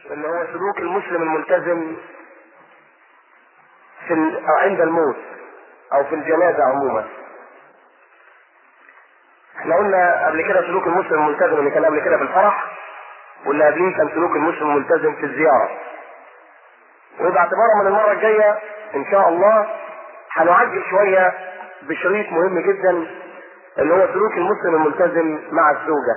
اللي هو سلوك المسلم الملتزم في ال... أو عند الموت او في الجنازة عموما احنا قلنا قبل كده سلوك المسلم الملتزم اللي كان قبل كده في الفرح واللي قبليه كان سلوك المسلم الملتزم في الزيارة ويبقى اعتبارا من المرة الجاية ان شاء الله هنعجل شوية بشريط مهم جدا اللي هو سلوك المسلم الملتزم مع الزوجة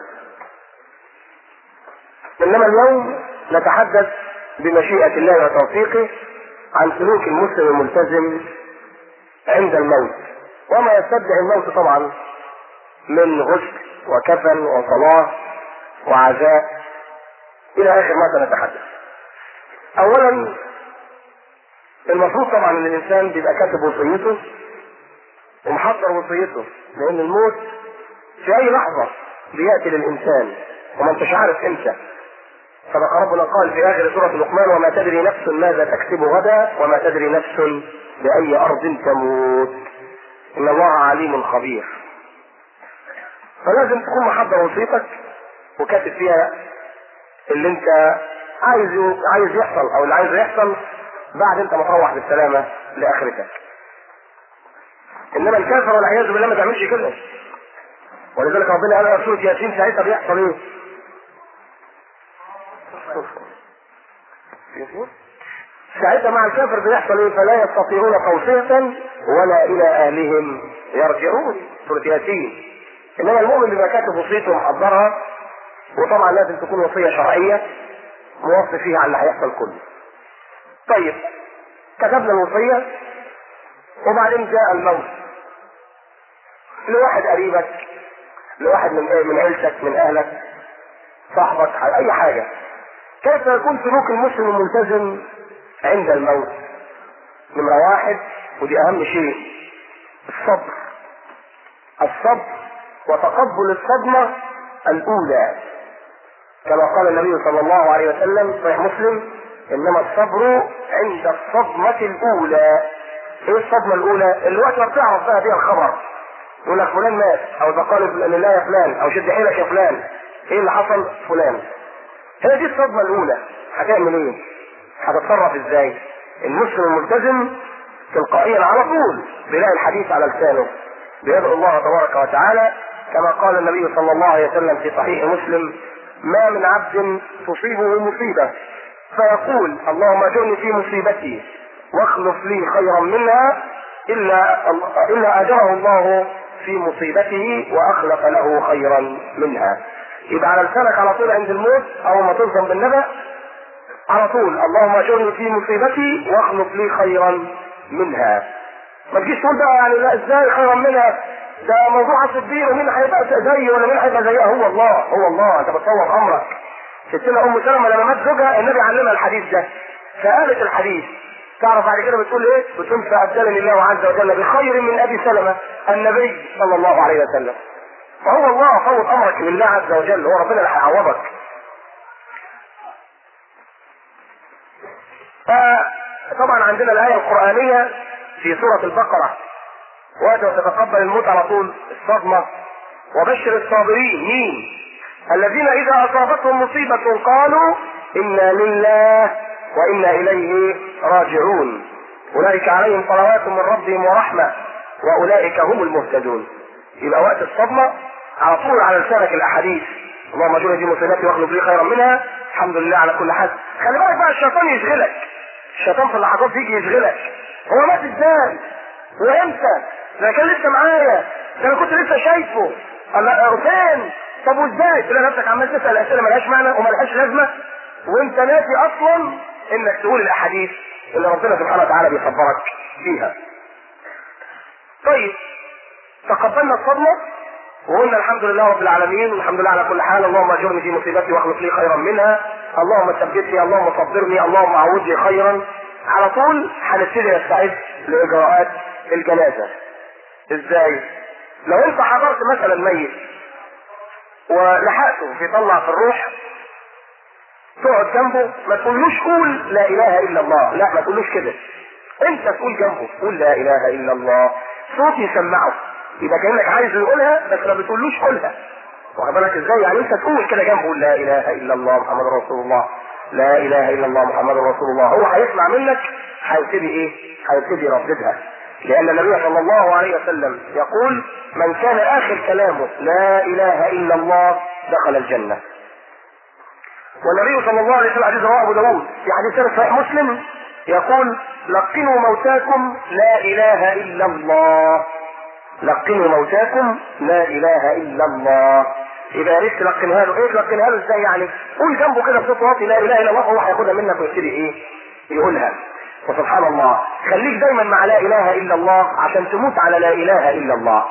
انما اليوم نتحدث بمشيئة الله وتوفيقه عن سلوك المسلم الملتزم عند الموت وما يستدعي الموت طبعا من غسل وكفن وصلاة وعزاء الى اخر ما سنتحدث اولا المفروض طبعا ان الانسان بيبقى كاتب وصيته ومحضر وصيته لان الموت في اي لحظة بيأتي للانسان وما انتش عارف امتى صدق ربنا قال في اخر سورة لقمان وما تدري نفس ماذا تكسب غدا وما تدري نفس بأي أرض تموت إن الله عليم خبير فلازم تكون محضر وصيتك وكاتب فيها اللي انت عايز عايز يحصل او اللي عايز يحصل بعد انت ما تروح بالسلامه لاخرتك. انما الكافر والعياذ بالله ما تعملش كده. ولذلك ربنا قال في سوره ياسين ساعتها بيحصل ايه؟ ساعتها مع الكافر بيحصل ايه؟ فلا يستطيعون توصية ولا الى اهلهم يرجعون. سورة ياسين. انما المؤمن بيبقى كاتب وصيته ومحضرها وطبعا لازم تكون وصية شرعية موصي فيها على اللي هيحصل كله. طيب كتبنا الوصية وبعدين جاء الموت لواحد قريبك لواحد من ايه من عيلتك من اهلك صاحبك اي حاجة كيف يكون سلوك المسلم الملتزم عند الموت نمرة واحد ودي اهم شيء الصبر الصبر وتقبل الصدمة الاولى كما قال النبي صلى الله عليه وسلم صحيح مسلم انما الصبر عند الصدمة الاولى ايه الصدمة الاولى الوقت ما بتعرف بقى فيها الخبر يقول لك فلان مات او اذا قال لله يا فلان او شد حيلك يا فلان ايه اللي حصل فلان هي دي الصدمة الاولى هتعمل ايه هتتصرف ازاي المسلم الملتزم تلقائيا على طول بيلاقي الحديث على لسانه بيدعو الله تبارك وتعالى كما قال النبي صلى الله عليه وسلم في صحيح مسلم ما من عبد تصيبه مصيبة فيقول اللهم اجرني في مصيبتي واخلف لي خيرا منها الا الا اجره الله في مصيبته واخلف له خيرا منها يبقى على لسانك على طول عند الموت اول ما تصدم بالنبأ على طول اللهم اجرني في مصيبتي واخلف لي خيرا منها ما تجيش تقول بقى يعني لا ازاي خيرا منها ده موضوع صديق ومين هيبقى زيي ولا مين هيبقى زيها هو الله هو الله انت بتصور امرك ستنا ام سلمة لما مات زوجها النبي علمها الحديث ده فقالت الحديث تعرف بعد كده بتقول ايه؟ بتقول فابدلني الله عز وجل بخير من ابي سلمة النبي صلى الله عليه وسلم فهو الله فوض امرك لله عز وجل هو ربنا اللي هيعوضك فطبعا عندنا الايه القرانيه في سوره البقره وقت وتتقبل الموت على طول الصدمه وبشر الصابرين مين؟ الذين اذا اصابتهم مصيبه قالوا انا لله وانا اليه راجعون اولئك عليهم صلوات من ربهم ورحمه واولئك هم المهتدون يبقى وقت الصدمه على طول على لسانك الاحاديث اللهم اجرني في مصيبتي واخلف لي خيرا منها الحمد لله على كل حال خلي بالك بقى الشيطان يشغلك الشيطان في اللحظات دي يجي يشغلك هو مات ازاي وامتى ده كان لسه معايا ده انا كنت لسه شايفه الله فين طب وازاي تلاقي نفسك عمال تسال اسئله ملهاش معنى وملهاش لازمه وانت ناسي اصلا انك تقول الاحاديث اللي ربنا سبحانه وتعالى بيصبرك فيها طيب تقبلنا الصدمه وقلنا الحمد لله رب العالمين والحمد لله على كل حال اللهم اجرني في مصيبتي واخلف لي خيرا منها اللهم ثبتني اللهم صبرني اللهم عودني خيرا على طول هنبتدي نستعد لاجراءات الجنازه ازاي لو انت حضرت مثلا ميت ولحقته بيطلع في الروح تقعد جنبه ما تقولوش قول لا اله الا الله لا ما تقولوش كده انت تقول جنبه قول لا اله الا الله صوت يسمعه يبقى كانك عايز يقولها بس ما بتقولوش قولها واخد بالك ازاي يعني انت تقول كده جنبه لا اله الا الله محمد رسول الله لا اله الا الله محمد رسول الله هو هيسمع منك هيبتدي ايه هيبتدي يرددها لان النبي صلى الله عليه وسلم يقول من كان اخر كلامه لا اله الا الله دخل الجنه والنبي صلى الله عليه وسلم حديث رواه ابو داود في حديث صحيح مسلم يقول لقنوا موتاكم لا اله الا الله لقنوا موتاكم لا اله الا الله يبقى يا ريت تلقنها له ايه تلقنها له ازاي يعني قول جنبه كده بصوت واطي لا اله الا الله هو هياخدها منك ويبتدي ايه يقولها وسبحان الله خليك دايما مع لا اله الا الله عشان تموت على لا اله الا الله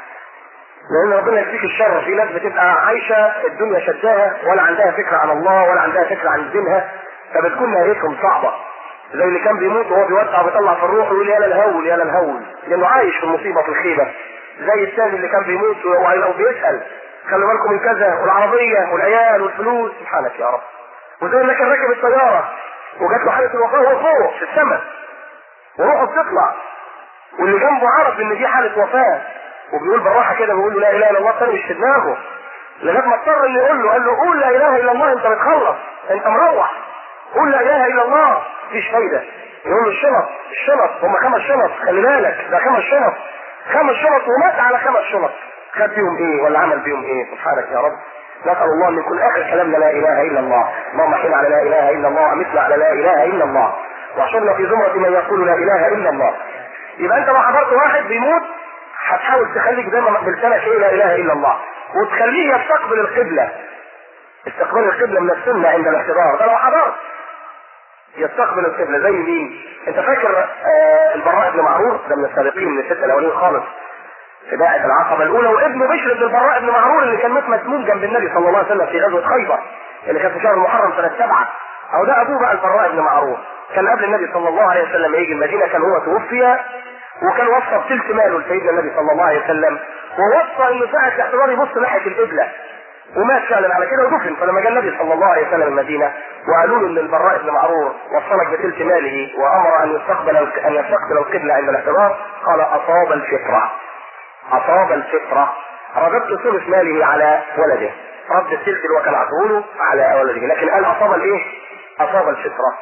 لان ربنا يكفيك الشر في ناس بتبقى عايشه الدنيا شداها ولا عندها فكره عن الله ولا عندها فكره عن دينها فبتكون نهايتهم صعبه زي اللي كان بيموت وهو بيودع بيطلع في الروح ويقول يا للهول يا للهول لانه عايش في المصيبه في الخيبه زي الثاني اللي كان بيموت وهو بيسال خلوا بالكم من كذا والعربيه والعيال والفلوس سبحانك يا رب وزي اللي كان راكب الطياره وجات له حاله الوفاه وهو فوق في السماء وروحه بتطلع واللي جنبه عرف ان دي حاله وفاه وبيقول بالراحه كده بيقول له لا اله الا الله تاني مش في دماغه لغايه ما اضطر انه يقول له قال له قول لا اله الا الله انت بتخلص انت مروح قول لا اله الا الله مفيش فايده يقول له الشنط الشنط هم خمس شنط خلي بالك ده خمس شنط خمس شنط ومات على خمس شنط خد بيهم ايه ولا عمل بيهم ايه سبحانك يا رب نسأل الله ان يكون اخر كلامنا لا اله الا الله اللهم احينا على لا اله الا الله ومثل على لا اله الا الله واحشرنا في زمرة من يقول لا اله الا الله يبقى انت لو حضرت واحد بيموت هتحاول تخليك دايما بلسانك ايه لا اله الا الله وتخليه يستقبل القبلة استقبال القبلة من السنة عند الاحتضار ده لو حضرت يستقبل القبلة زي مين انت فاكر آه البراء بن معرور ده من السابقين من الستة الاولين خالص في بائعة العقبة الأولى وابنه بشر بن البراء بن معرور اللي كان مات مسموم جنب النبي صلى الله عليه وسلم في غزوة خيبر اللي كان في شهر محرم سنة سبعة أو ده أبوه بقى البراء بن معرور كان قبل النبي صلى الله عليه وسلم يجي المدينة كان هو توفي وكان وصى بثلث ماله لسيدنا النبي صلى الله عليه وسلم ووصى انه ساعة الاحتضار يبص ناحية القبلة ومات فعلا على كده ودفن فلما جاء النبي صلى الله عليه وسلم المدينه وقالوا له ان البراء بن معرور وصلك بثلث ماله وامر ان يستقبل ان يستقبل القبله عند الاحتضار قال اصاب الفطره اصاب الفطره رددت ثلث ماله على ولده رد الثلث اللي هو كان عطوله على ولده لكن قال اصاب الايه؟ اصاب الفطره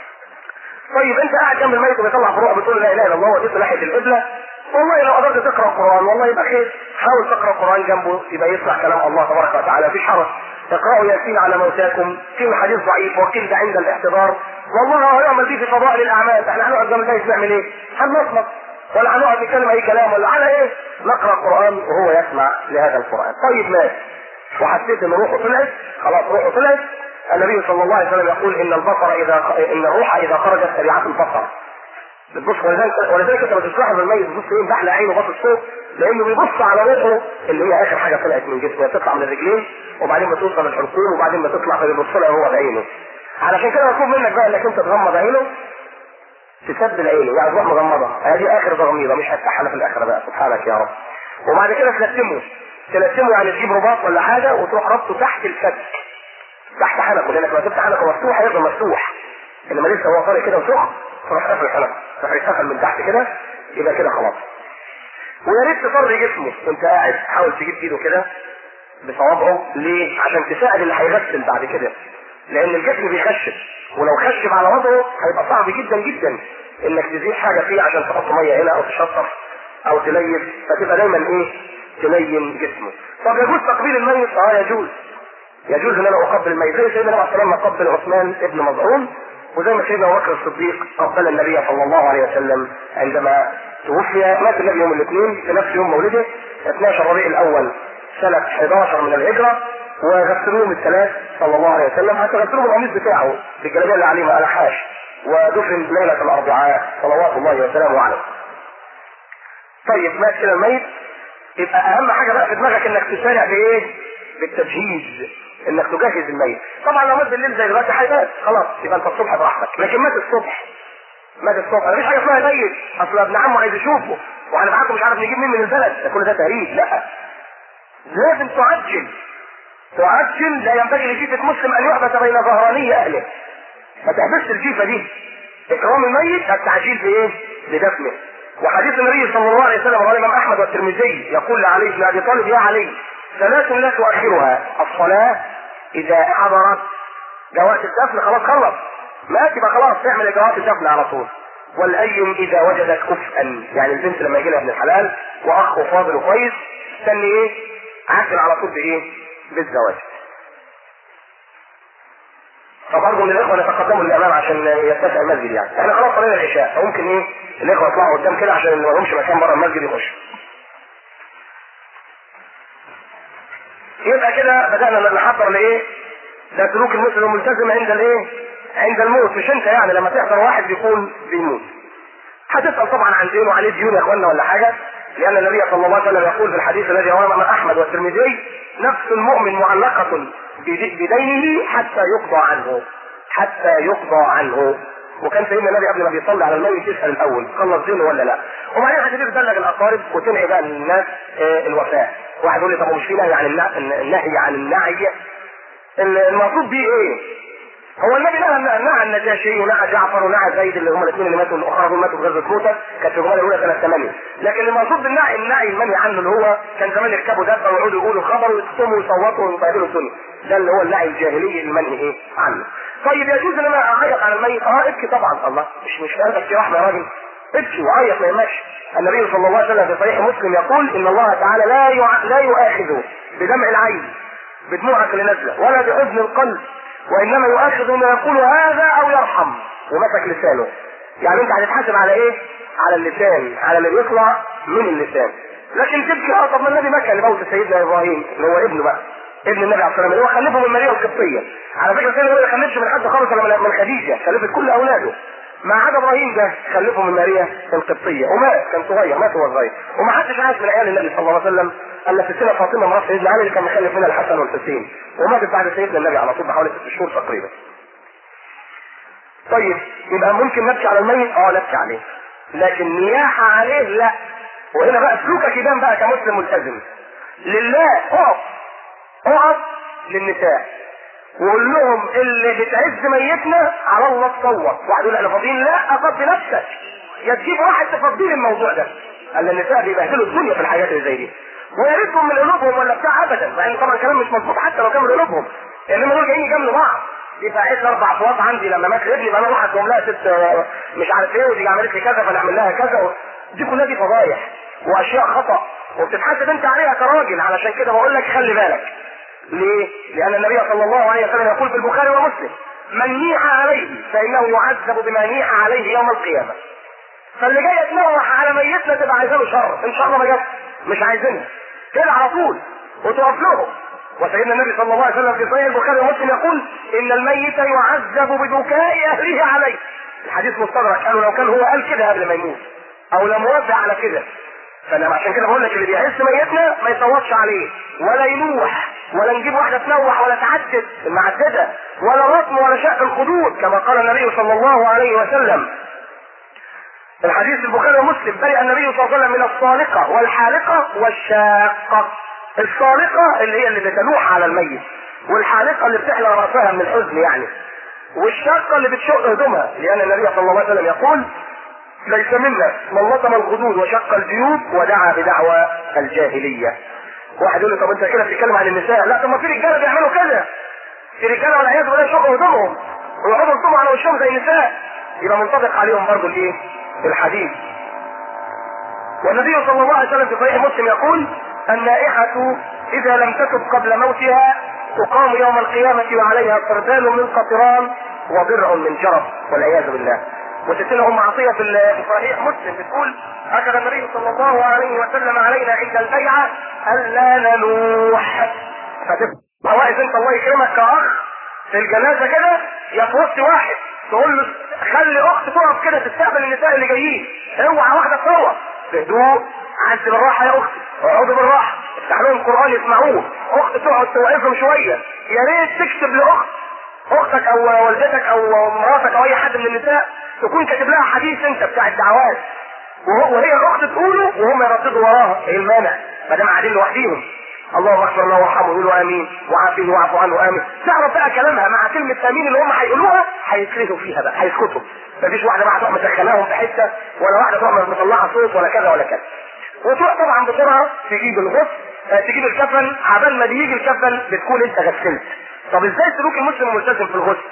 طيب انت قاعد جنب الميت وبيطلع فروع بتقول لا اله الا الله وديته ناحيه القبله والله لو قدرت تقرا القران والله يبقى خير حاول تقرا القران جنبه يبقى يسمع كلام الله تبارك وتعالى مفيش حرج اقرأوا ياسين على موتاكم في حديث ضعيف وقيل ده عند الاحتضار والله هو يعمل فيه في فضائل الاعمال احنا هنقعد جنب الميت نعمل ايه؟ هنصمت ولا هنقعد نتكلم اي كلام ولا على ايه؟ نقرا القران وهو يسمع لهذا القران طيب ماشي وحسيت ان روحه طلعت خلاص روحه طلعت النبي صلى الله عليه وسلم يقول ان البصر اذا ان الروح اذا خرجت تبعات البصر بتبص ولذلك ولذلك انت ما تشرحه بالميت بتبص ايه بحلق عينه باصص فوق لانه بيبص على روحه اللي هي اخر حاجه طلعت من جسمه تطلع من الرجلين وبعدين بتوصل للحلقوم وبعدين بتطلع فبيبص لها هو بعينه علشان كده مطلوب منك بقى انك انت تغمض عينه تسد عينه يعني تروح مغمضه هذه اخر تغميضه مش هتفتحها في الاخره بقى سبحانك يا رب وبعد كده تلتمه تلتمه يعني تجيب رباط ولا حاجه وتروح ربطه تحت الفك تحت حنكه لانك لو تفتح حنكه مفتوح هيفضل مفتوح انما لسه هو طارق كده وسخن تروح قافل الحنكه تروح يتقفل من تحت كده يبقى كده خلاص ويا ريت تفرج جسمه وانت قاعد حاول تجيب ايده كده بصوابعه ليه؟ عشان تساعد اللي هيغسل بعد كده لان الجسم بيخشب ولو خشب على وضعه هيبقى صعب جدا جدا انك تزيد حاجه فيه عشان تحط ميه هنا او تشطف او تليف فتبقى دايما ايه؟ تلين جسمه. طب يجوز تقبيل الميت؟ اه يجوز. يجوز ان انا اقبل الميت زي سيدنا عليه السلام قبل عثمان ابن مظعون وزي ما سيدنا ابو بكر الصديق قبل النبي صلى الله عليه وسلم عندما توفي مات النبي يوم الاثنين في نفس يوم مولده 12 ربيع الاول سنة 11 من الهجرة وغسلوه من الثلاث صلى الله عليه وسلم حتى غسلوه بالقميص بتاعه بالجلابيه اللي عليه على حاش ودفن ليلة الأربعاء صلوات الله وسلامه عليه. طيب مات كده الميت يبقى أهم حاجة بقى في دماغك إنك تسارع بإيه؟ بالتجهيز إنك تجهز الميت. طبعا لو مات بالليل زي دلوقتي هيبات خلاص يبقى أنت الصبح براحتك، لكن مات الصبح مات الصبح مفيش حاجة اسمها ميت أصل ابن عمه عايز يشوفه وهنبعته مش عارف نجيب مين من البلد ده كل ده تهريج لا لازم تعجل تعجل لا ينبغي لجيفة مسلم ان يحبس بين ظهراني اهله ما تحبسش الجيفة دي اكرام الميت التعجيل بايه بدفنه وحديث النبي صلى الله عليه وسلم قال الامام احمد والترمذي يقول لعلي بن ابي طالب يا علي ثلاث لا تؤخرها الصلاة اذا حضرت جوات الدفن خلاص خلص مات يبقى خلاص تعمل جوات الدفن على طول والايم اذا وجدت كفءا يعني البنت لما يجي لها ابن الحلال واخ فاضل وكويس استني ايه عجل على طول بايه بالزواج فبرضه من الاخوه يتقدموا للامام عشان يتسع المسجد يعني احنا خلاص صلينا العشاء فممكن ايه الاخوه يطلعوا قدام كده عشان ما لهمش مكان بره المسجد يخشوا يبقى كده بدانا نحضر لايه ده سلوك المسلم الملتزم عند الايه عند الموت مش انت يعني لما تحضر واحد بيكون بيموت هتسال طبعا عن دينه عليه ديون يا اخوانا ولا حاجه لان النبي صلى الله عليه وسلم يقول في الحديث الذي رواه احمد والترمذي نفس المؤمن معلقه بدينه حتى يقضى عنه حتى يقضى عنه وكان سيدنا النبي قبل ما بيصلي على الميت يسال الاول خلص دينه ولا لا وبعدين هتبتدي تبلغ الاقارب وتنهي بقى للناس آه الوفاه واحد يقول لي طب مش في نهي عن النهي عن النعي المقصود بيه ايه؟ هو النبي نهى نهى النجاشي ونهى جعفر ونهى زيد اللي هم الاثنين اللي ماتوا الاخرى دول ماتوا في غزوه موته كانت في الجمله الاولى سنه 8 لكن المقصود بالنهي النهي المنهي عنه اللي هو كان زمان يركبوا دابه ويقعدوا يقولوا خبر ويكتموا ويصوتوا ويبهدلوا الدنيا ده اللي هو النهي الجاهلي المنهي ايه عنه طيب يجوز ان انا اعيط على الميت اه ابكي طبعا الله مش مش قلبك في رحمه يا راجل ابكي وعيط ما يهمكش النبي صلى الله عليه وسلم في صحيح مسلم يقول ان الله تعالى لا يع... لا يؤاخذ بدمع العين بدموعك اللي نازله ولا بحزن القلب وانما يؤاخذ من يقول هذا او يرحم ومسك لسانه يعني انت هتتحاسب على ايه على اللسان على اللي بيطلع من اللسان لكن تبكي اه طب ما النبي بكى لموت سيدنا ابراهيم اللي هو ابنه بقى ابن النبي عليه الصلاه والسلام اللي هو خلفه من ماريا القبطيه على فكره سيدنا ما خلفش من حد خالص ولا من خديجه خلفت كل اولاده ما عدا ابراهيم ده خلفه من ماريا القبطيه ومات كان صغير مات وهو صغير وما حدش عاش من عيال النبي صلى الله عليه وسلم الا ستنا فاطمه مرات سيدنا علي اللي كان مخلف منها الحسن والحسين وماتت بعد سيدنا النبي على طول بحوالي ست شهور تقريبا. طيب يبقى ممكن نبكي على الميت؟ اه نبكي عليه. لكن نياحه عليه لا. وهنا بقى سلوكك يبان بقى كمسلم ملتزم. لله اقف اقف للنساء وقول لهم اللي بتعز ميتنا على الله تصور واحد يقول احنا فاضيين لا افضي نفسك يا تجيب واحد تفضيه الموضوع ده قال النساء بيبهدلوا الدنيا في الحاجات اللي زي دي ويا ريتهم من قلوبهم ولا بتاع ابدا مع ان طبعا الكلام مش مظبوط حتى لو كان من قلوبهم انما دول جايين يجاملوا بعض دي فقعت اربع اصوات عندي لما مات ابني فانا اروح ادهم لها ست مش عارف ايه ودي عملت لي كذا فنعمل لها كذا دي كلها دي فضايح واشياء خطا وبتتحاسب انت عليها كراجل علشان كده بقول لك خلي بالك ليه؟ لأن النبي صلى الله عليه وسلم يقول في البخاري ومسلم من نيح عليه فإنه يعذب بما نيح عليه يوم القيامة. فاللي جاي يتنوح على ميتنا تبقى عايزاه له شر، إن شاء الله ما جت مش عايزينها. كده على طول وتقف لهم. وسيدنا النبي صلى الله عليه وسلم في صحيح البخاري ومسلم يقول إن الميت يعذب ببكاء أهله عليه. الحديث مستدرك قالوا لو كان هو قال كده قبل ما يموت أو لم موافق على كده فانا عشان كده بقول لك اللي بيحس ميتنا ما يصوتش عليه ولا ينوح ولا نجيب واحده تنوح ولا تعدد المعدده ولا رطم ولا شق الخدود كما قال النبي صلى الله عليه وسلم الحديث البخاري ومسلم برئ النبي صلى الله عليه وسلم من الصالقه والحالقه والشاقه الصالقه اللي هي اللي بتنوح على الميت والحالقه اللي بتحلى راسها من الحزن يعني والشاقه اللي بتشق هدومها لان النبي صلى الله عليه وسلم يقول ليس منا من لطم الخدود وشق الجيوب ودعا بدعوى الجاهليه. واحد يقول لي طب انت كده بتتكلم عن النساء، لا طب ما في رجاله بيعملوا كده. في رجاله والعياذ بالله يشقوا هدومهم ويقعدوا يلطموا على وشهم زي النساء. يبقى منطبق عليهم برضه الايه؟ الحديث. والنبي صلى الله عليه وسلم في صحيح مسلم يقول النائحة إذا لم تتب قبل موتها تقام يوم القيامة وعليها سردال من قطران وضرع من جرب والعياذ بالله. وستنا ام عطيه في صحيح مسلم بتقول اخذ النبي صلى الله عليه وسلم علينا عند البيعه الا نلوح فتبقى واقف انت الله يكرمك كاخ في الجنازه كده يا في وسط واحد تقول له خلي اخت تقف كده تستقبل النساء اللي جايين اوعى واحده تصور بهدوء عز بالراحه يا اختي اقعدوا بالراحه افتح لهم قران يسمعوه اخت تقعد توعظهم شويه يا ريت تكتب لاخت اختك او والدتك او مراتك او اي حد من النساء تكون كاتب لها حديث انت بتاع الدعوات وهي الاخت تقوله وهم يرددوا وراها ايه المانع ما دام قاعدين لوحديهم اللهم اغفر له وارحمه يقولوا امين وعافيه واعف عنه امين تعرف بقى كلامها مع كلمه امين اللي هم هيقولوها هيسكتوا فيها بقى هيسكتوا مفيش واحده بقى تروح مدخلاهم في حته ولا واحده تروح مطلعه صوت ولا كذا ولا كذا وتروح طبعا بسرعه تجيب الغصن تجيب الكفن عبال ما بيجي الكفن بتكون انت غسلت طب ازاي سلوك المسلم الملتزم في الغسل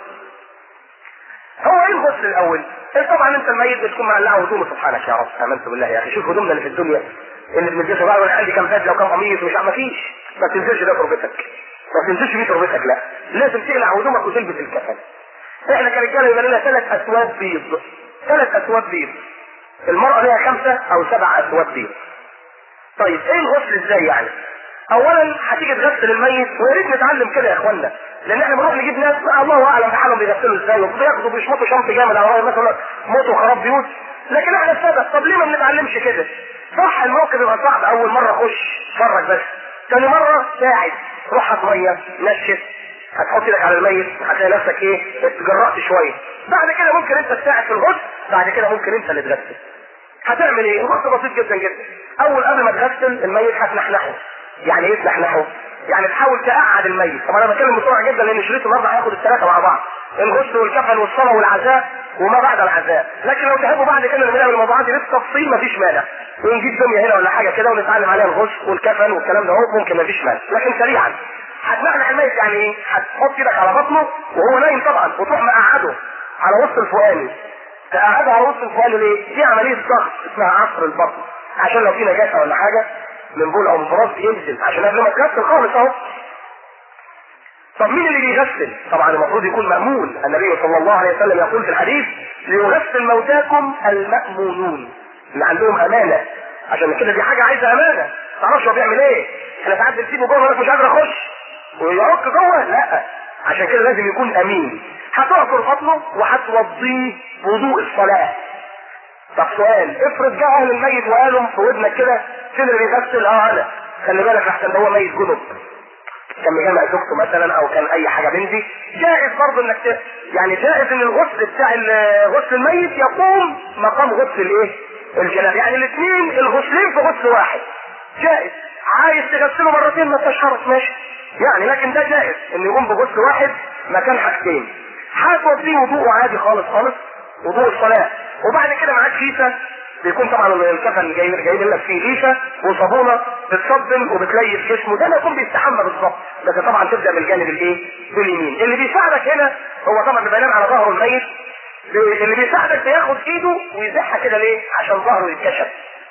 هو ايه الغسل الاول إيه طبعا انت الميت بتكون معلقه هدومه سبحانك يا رب امنت بالله يا اخي شوف هدومنا اللي في الدنيا اللي بنلبسها بقى ولا عندي كام بدله وكام قميص مش ما فيش ما تنزلش ده تربتك ما تنزلش بيه تربتك لا لازم تقلع هدومك وتلبس الكفن احنا كرجاله يبقى لنا ثلاث اسواد بيض ثلاث اسواد بيض المرأة لها خمسة او سبع اسواد بيض طيب ايه الغسل ازاي يعني اولا هتيجي تغسل الميت ويا ريت نتعلم كده يا اخوانا لان احنا بنروح نجيب ناس الله اعلم حالهم بيغسلوا ازاي وبياخدوا بيشمطوا شمط جامد على مثلا موتوا خراب بيوت لكن احنا السبب طب ليه ما بنتعلمش كده صح الموقف يبقى صعب اول مره خش اتفرج بس تاني مره ساعد روح هات ميه نشف هتحط ايدك على الميت هتلاقي نفسك ايه اتجرأت شويه بعد كده ممكن انت تساعد في الغسل بعد كده ممكن انت اللي تغسل هتعمل ايه الغسل بسيط جدا جدا اول قبل ما تغسل الميت هتنحنحه يعني ايه تنحنحه يعني تحاول تقعد الميت طب انا بتكلم بسرعه جدا لان شريط النهارده هياخد الثلاثه مع بعض الغسل والكفن والصلاه والعزاء وما بعد العزاء لكن لو تحبوا بعد كده نعمل الموضوعات دي بالتفصيل مفيش مانع ونجيب دميه هنا ولا حاجه كده ونتعلم عليها الغسل والكفن والكلام ده هو ممكن مفيش مانع لكن سريعا هتنقنع الميت يعني ايه؟ هتحط ايدك على بطنه وهو نايم طبعا وتروح مقعده على وسط الفؤاني تقعده على وسط الفؤاني ليه؟ دي عمليه ضغط اسمها عصر البطن عشان لو في نجاسه ولا حاجه من بول او من فراغ ينزل عشان قبل ما تغسل خالص اهو طب مين اللي بيغسل؟ طبعا المفروض يكون مأمون، النبي صلى الله عليه وسلم يقول في الحديث: ليغسل موتاكم المأمونون، اللي عندهم أمانة، عشان كده دي حاجة عايزة أمانة، ما تعرفش هو بيعمل إيه؟ احنا ساعات بنسيبه جوه ويقول مش قادر أخش، ويعك جوه، لا، عشان كده لازم يكون أمين. هتعصر بطنه وهتوضيه وضوء الصلاة. طب سؤال، افرض جه أهل الميت وقالوا في ودنك كده فين اللي بيغسل؟ اه أنا. خلي بالك لحسن ده هو ميت جنب. كان مجمع زوجته مثلا او كان اي حاجه من دي جائز برضه انك ت... يعني جائز ان الغسل بتاع ال- غسل الميت يقوم مقام غسل الايه؟ الجنابه يعني الاثنين الغسلين في غسل واحد جائز عايز تغسله مرتين ما تشهرش ماشي يعني لكن ده جائز ان يقوم بغسل واحد مكان حاجتين هتوضيه وضوءه عادي خالص خالص وضوء الصلاه وبعد كده معاك كيسه بيكون طبعا الكفن جاي جايبين لك فيه ريشه وصابونه بتصدم وبتليف جسمه ده يكون بيستحمى بالظبط بس طبعا تبدا بالجانب الايه؟ باليمين اللي بيساعدك هنا هو طبعا بيبقى نايم على ظهره الميت اللي بيساعدك بياخد ايده ويزحها كده ليه؟ عشان ظهره يتكشف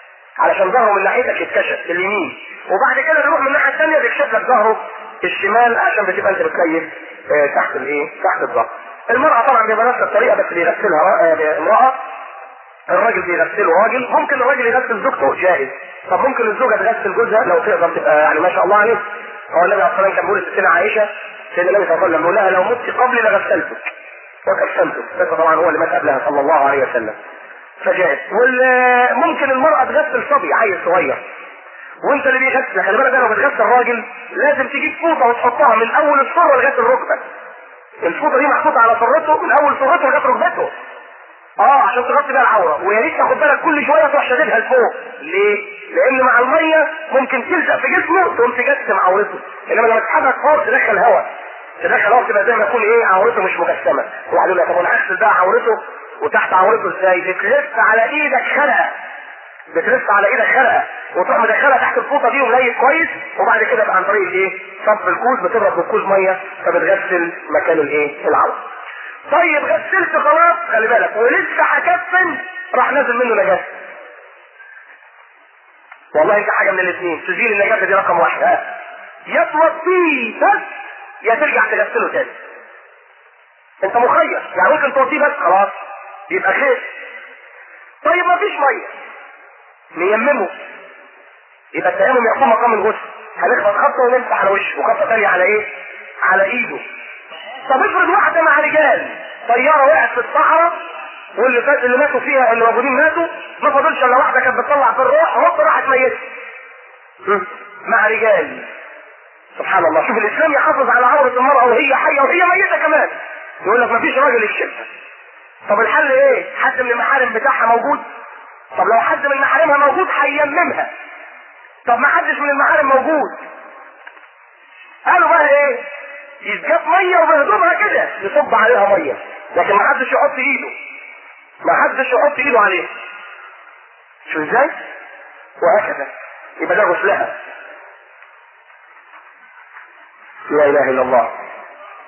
علشان ظهره من ناحيتك يتكشف اليمين وبعد كده بيروح من الناحيه الثانيه بيكشف لك ظهره الشمال عشان بتبقى انت بتليف آه، تحت الايه؟ تحت الظهر المرأة طبعا بيبقى نفس الطريقة بس بيغسلها آه، امرأة الراجل بيغسله راجل ممكن الراجل يغسل زوجته جائز طب ممكن الزوجه تغسل جوزها لو تقدر تبقى يعني ما شاء الله عليه هو النبي عليه الصلاه والسلام كان بيقول لستنا عائشه سيدنا النبي صلى الله عليه وسلم بيقول لها لو مت قبلي لغسلتك وكفنتك بس طبعا هو اللي مات قبلها صلى الله عليه وسلم فجائز وممكن المراه تغسل صبي عيل صغير وانت اللي بيغسل خلي بالك ده لو بتغسل راجل لازم تجيب فوطه وتحطها من اول الصوره لغايه الركبه الفوطه دي محطوطه على صرته من اول صرته لغايه ركبته اه عشان تغطي بيها العوره ويا ريت تاخد بالك كل شويه تروح شاددها لفوق ليه؟ لان مع الميه ممكن تلزق في جسمه تقوم تجسم عورته انما لما تتحرك فوق تدخل هواء تدخل هواء تبقى زي ما يكون ايه عورته مش مجسمه واحد يقول لك طب انا هغسل بقى عورته وتحت عورته ازاي؟ بتلف على ايدك خلقه بتلف على ايدك خلقه وتروح مدخلها تحت الفوطه دي ومليت كويس وبعد كده بقى عن طريق الايه؟ صب الكوز بتضرب بالكوز ميه فبتغسل مكان الايه؟ العوره. طيب غسلت خلاص خلي بالك ولسه هكفن راح نازل منه نجاسه والله انت حاجه من الاثنين تزيل النجاسه دي رقم واحد ها يا توطيه بس يا ترجع تغسله تاني انت مخير يعني ممكن توطيه بس خلاص يبقى خير طيب ما فيش ميه نيممه يبقى التيمم يقوم مقام الغسل هنخبط خبطه ونمسح على وشه وخبطه ثانيه على ايه؟ على ايده طب افرض واحدة مع رجال طيارة وقعت في الصحراء واللي فات اللي ماتوا فيها اللي موجودين ماتوا ما فاضلش الا واحدة كانت بتطلع في الروح هوب راحت ميتة مع رجال سبحان الله شوف الاسلام يحافظ على عورة المرأة وهي حية وهي ميتة كمان يقول لك ما فيش راجل يكشفها طب الحل ايه؟ حد من المحارم بتاعها موجود؟ طب لو حد من محارمها موجود هيممها طب ما حدش من المحارم موجود قالوا بقى ايه؟ يتجاب ميه وبهدومها كده يصب عليها ميه لكن ما حدش يحط ايده ما حدش يحط ايده عليها شو ازاي وهكذا يبقى ده غسلها لا اله الا الله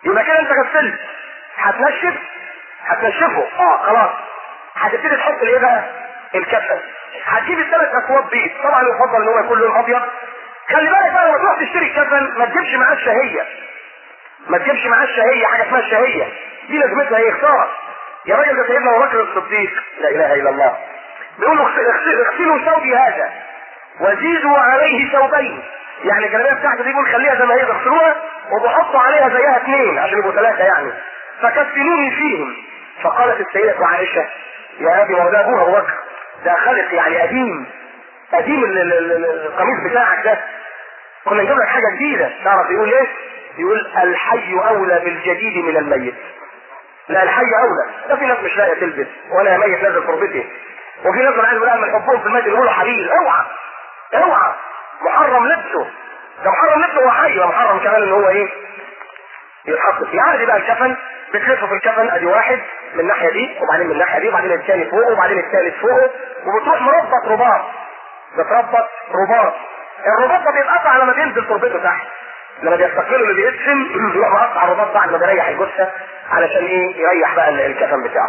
يبقى كده انت غسلت هتنشف هتنشفه اه خلاص هتبتدي تحط الايه بقى الكفن هتجيب الثلاث اكواب بيض طبعا يفضل ان هو يكون لون ابيض خلي بالك بقى لما تروح تشتري الكفن ما تجيبش معاه الشهيه ما تجيبش معاه الشهيه حاجه اسمها الشهيه دي لازمتها ايه خساره يا راجل ده سيدنا ابو بكر الصديق لا اله الا الله بيقول له اغسلوا ثوبي هذا وزيدوا عليه ثوبين يعني الجلابيه بتاعته دي بيقول خليها زي ما هي تغسلوها وبحطوا عليها زيها اثنين عشان يبقوا ثلاثه يعني فكفنوني فيهم فقالت السيدة عائشة يا ابي وده ابوها ابو بكر ده خالق يعني قديم قديم القميص بتاعك ده كنا نجيب لك حاجه جديده تعرف يقول ايه؟ يقول الحي اولى بالجديد من الميت لا الحي اولى ده في ناس مش لاقيه تلبس وانا ميت نازل تربتي وفي ناس عايز يقول من حبهم في الميت يقولوا حبيبي اوعى اوعى محرم لبسه ده محرم لبسه هو حي ومحرم كمان ان هو ايه يتحط فيه عادي بقى الكفن بتلفه في الكفن ادي واحد من الناحيه دي وبعدين من الناحيه دي وبعدين الثاني فوقه وبعدين الثالث فوقه وبتروح مربط رباط بتربط رباط الرباط ده بيتقطع لما بينزل تربته تحت لما بيستقبله اللي بيقسم يروح مقطع الرباط بعد ما بيريح الجثه علشان ايه يريح بقى الكفن بتاعه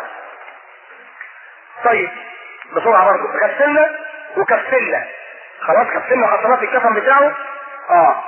طيب بسرعه برضه غسلنا وكفلنا خلاص كفلنا حصلات الكفن بتاعه اه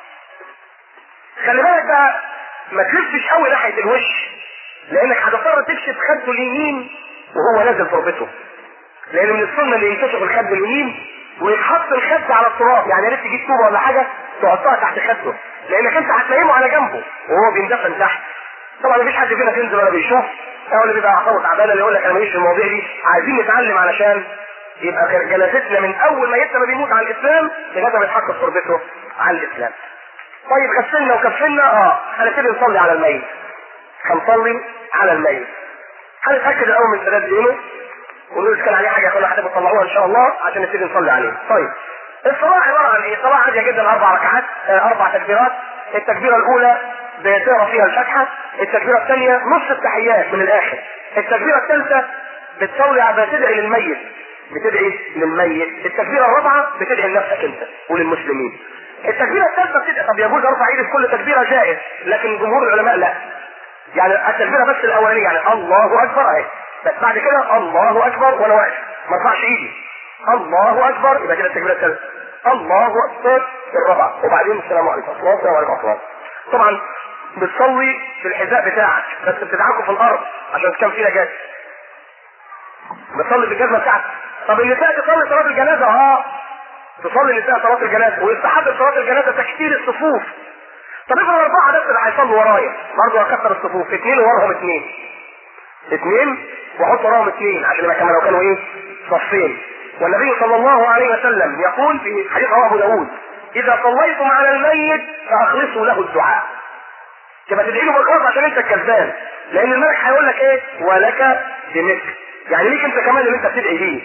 خلي بالك بقى ما تلفش قوي ناحيه الوش لانك هتضطر تكشف خده اليمين وهو نازل تربته لان من السنه اللي ينكشف الخد اليمين ويتحط الخد على التراب يعني يا ريت تجيب طوبه ولا حاجه تحطها تحت خده لانك انت هتنيمه على جنبه وهو بيندفن تحت طبعا مفيش حد فينا بينزل ولا بيشوف هو اللي بيبقى اعصابه تعبانه اللي يقول لك انا ماليش في المواضيع دي عايزين نتعلم علشان يبقى جنازتنا من اول ما يتم بيموت على الاسلام لغايه ما يتحقق تربته على الاسلام طيب غسلنا وكفلنا اه هنبتدي نصلي على الميت هنصلي على الميت هنتاكد الاول من سداد دينه ونقول إذا كان عليه حاجه كنا هتبقوا تطلعوها ان شاء الله عشان نبتدي نصلي عليه طيب الصلاه عباره عن ايه؟ صلاه عاديه جدا اربع ركعات آه اربع تكبيرات التكبيره الاولى بتقرا فيها الفاتحه التكبيره الثانيه نص التحيات من الاخر التكبيره الثالثه بتصلي بتدعي للميت بتدعي للميت التكبيره الرابعه بتدعي لنفسك انت وللمسلمين التكبيره الثالثه بتدعي طب يجوز ارفع ايدي في كل تكبيره جائز لكن جمهور العلماء لا يعني التكبيره بس الاولانيه يعني الله اكبر اهي بس بعد كده الله اكبر وانا واقف ما ارفعش ايدي الله اكبر يبقى كده التكبيره الثالثه الله اكبر الرابعه وبعدين السلام عليكم السلام عليكم ورحمه الله طبعا بتصلي في الحذاء بتاعك بس بتدعكوا في الارض عشان كان في نجاه بتصلي بالجزمه بتاعتك طب النساء تصلي صلاه الجنازه اه تصلي النساء صلاه الجنازه ويستحب صلاه الجنازه تكثير الصفوف طب افرض اربعه بس اللي هيصلوا ورايا برضه هكثر الصفوف اثنين وراهم اثنين اثنين واحط وراهم اثنين عشان يبقى كما لو كانوا ايه صفين والنبي صلى الله عليه وسلم يقول في حديث رواه ابو داود اذا صليتم على الميت فاخلصوا له الدعاء تبقى تدعي له بالخلاص عشان انت الكذاب لان الملك هيقول لك ايه ولك بمثل يعني ليك انت كمان اللي انت بتدعي بيه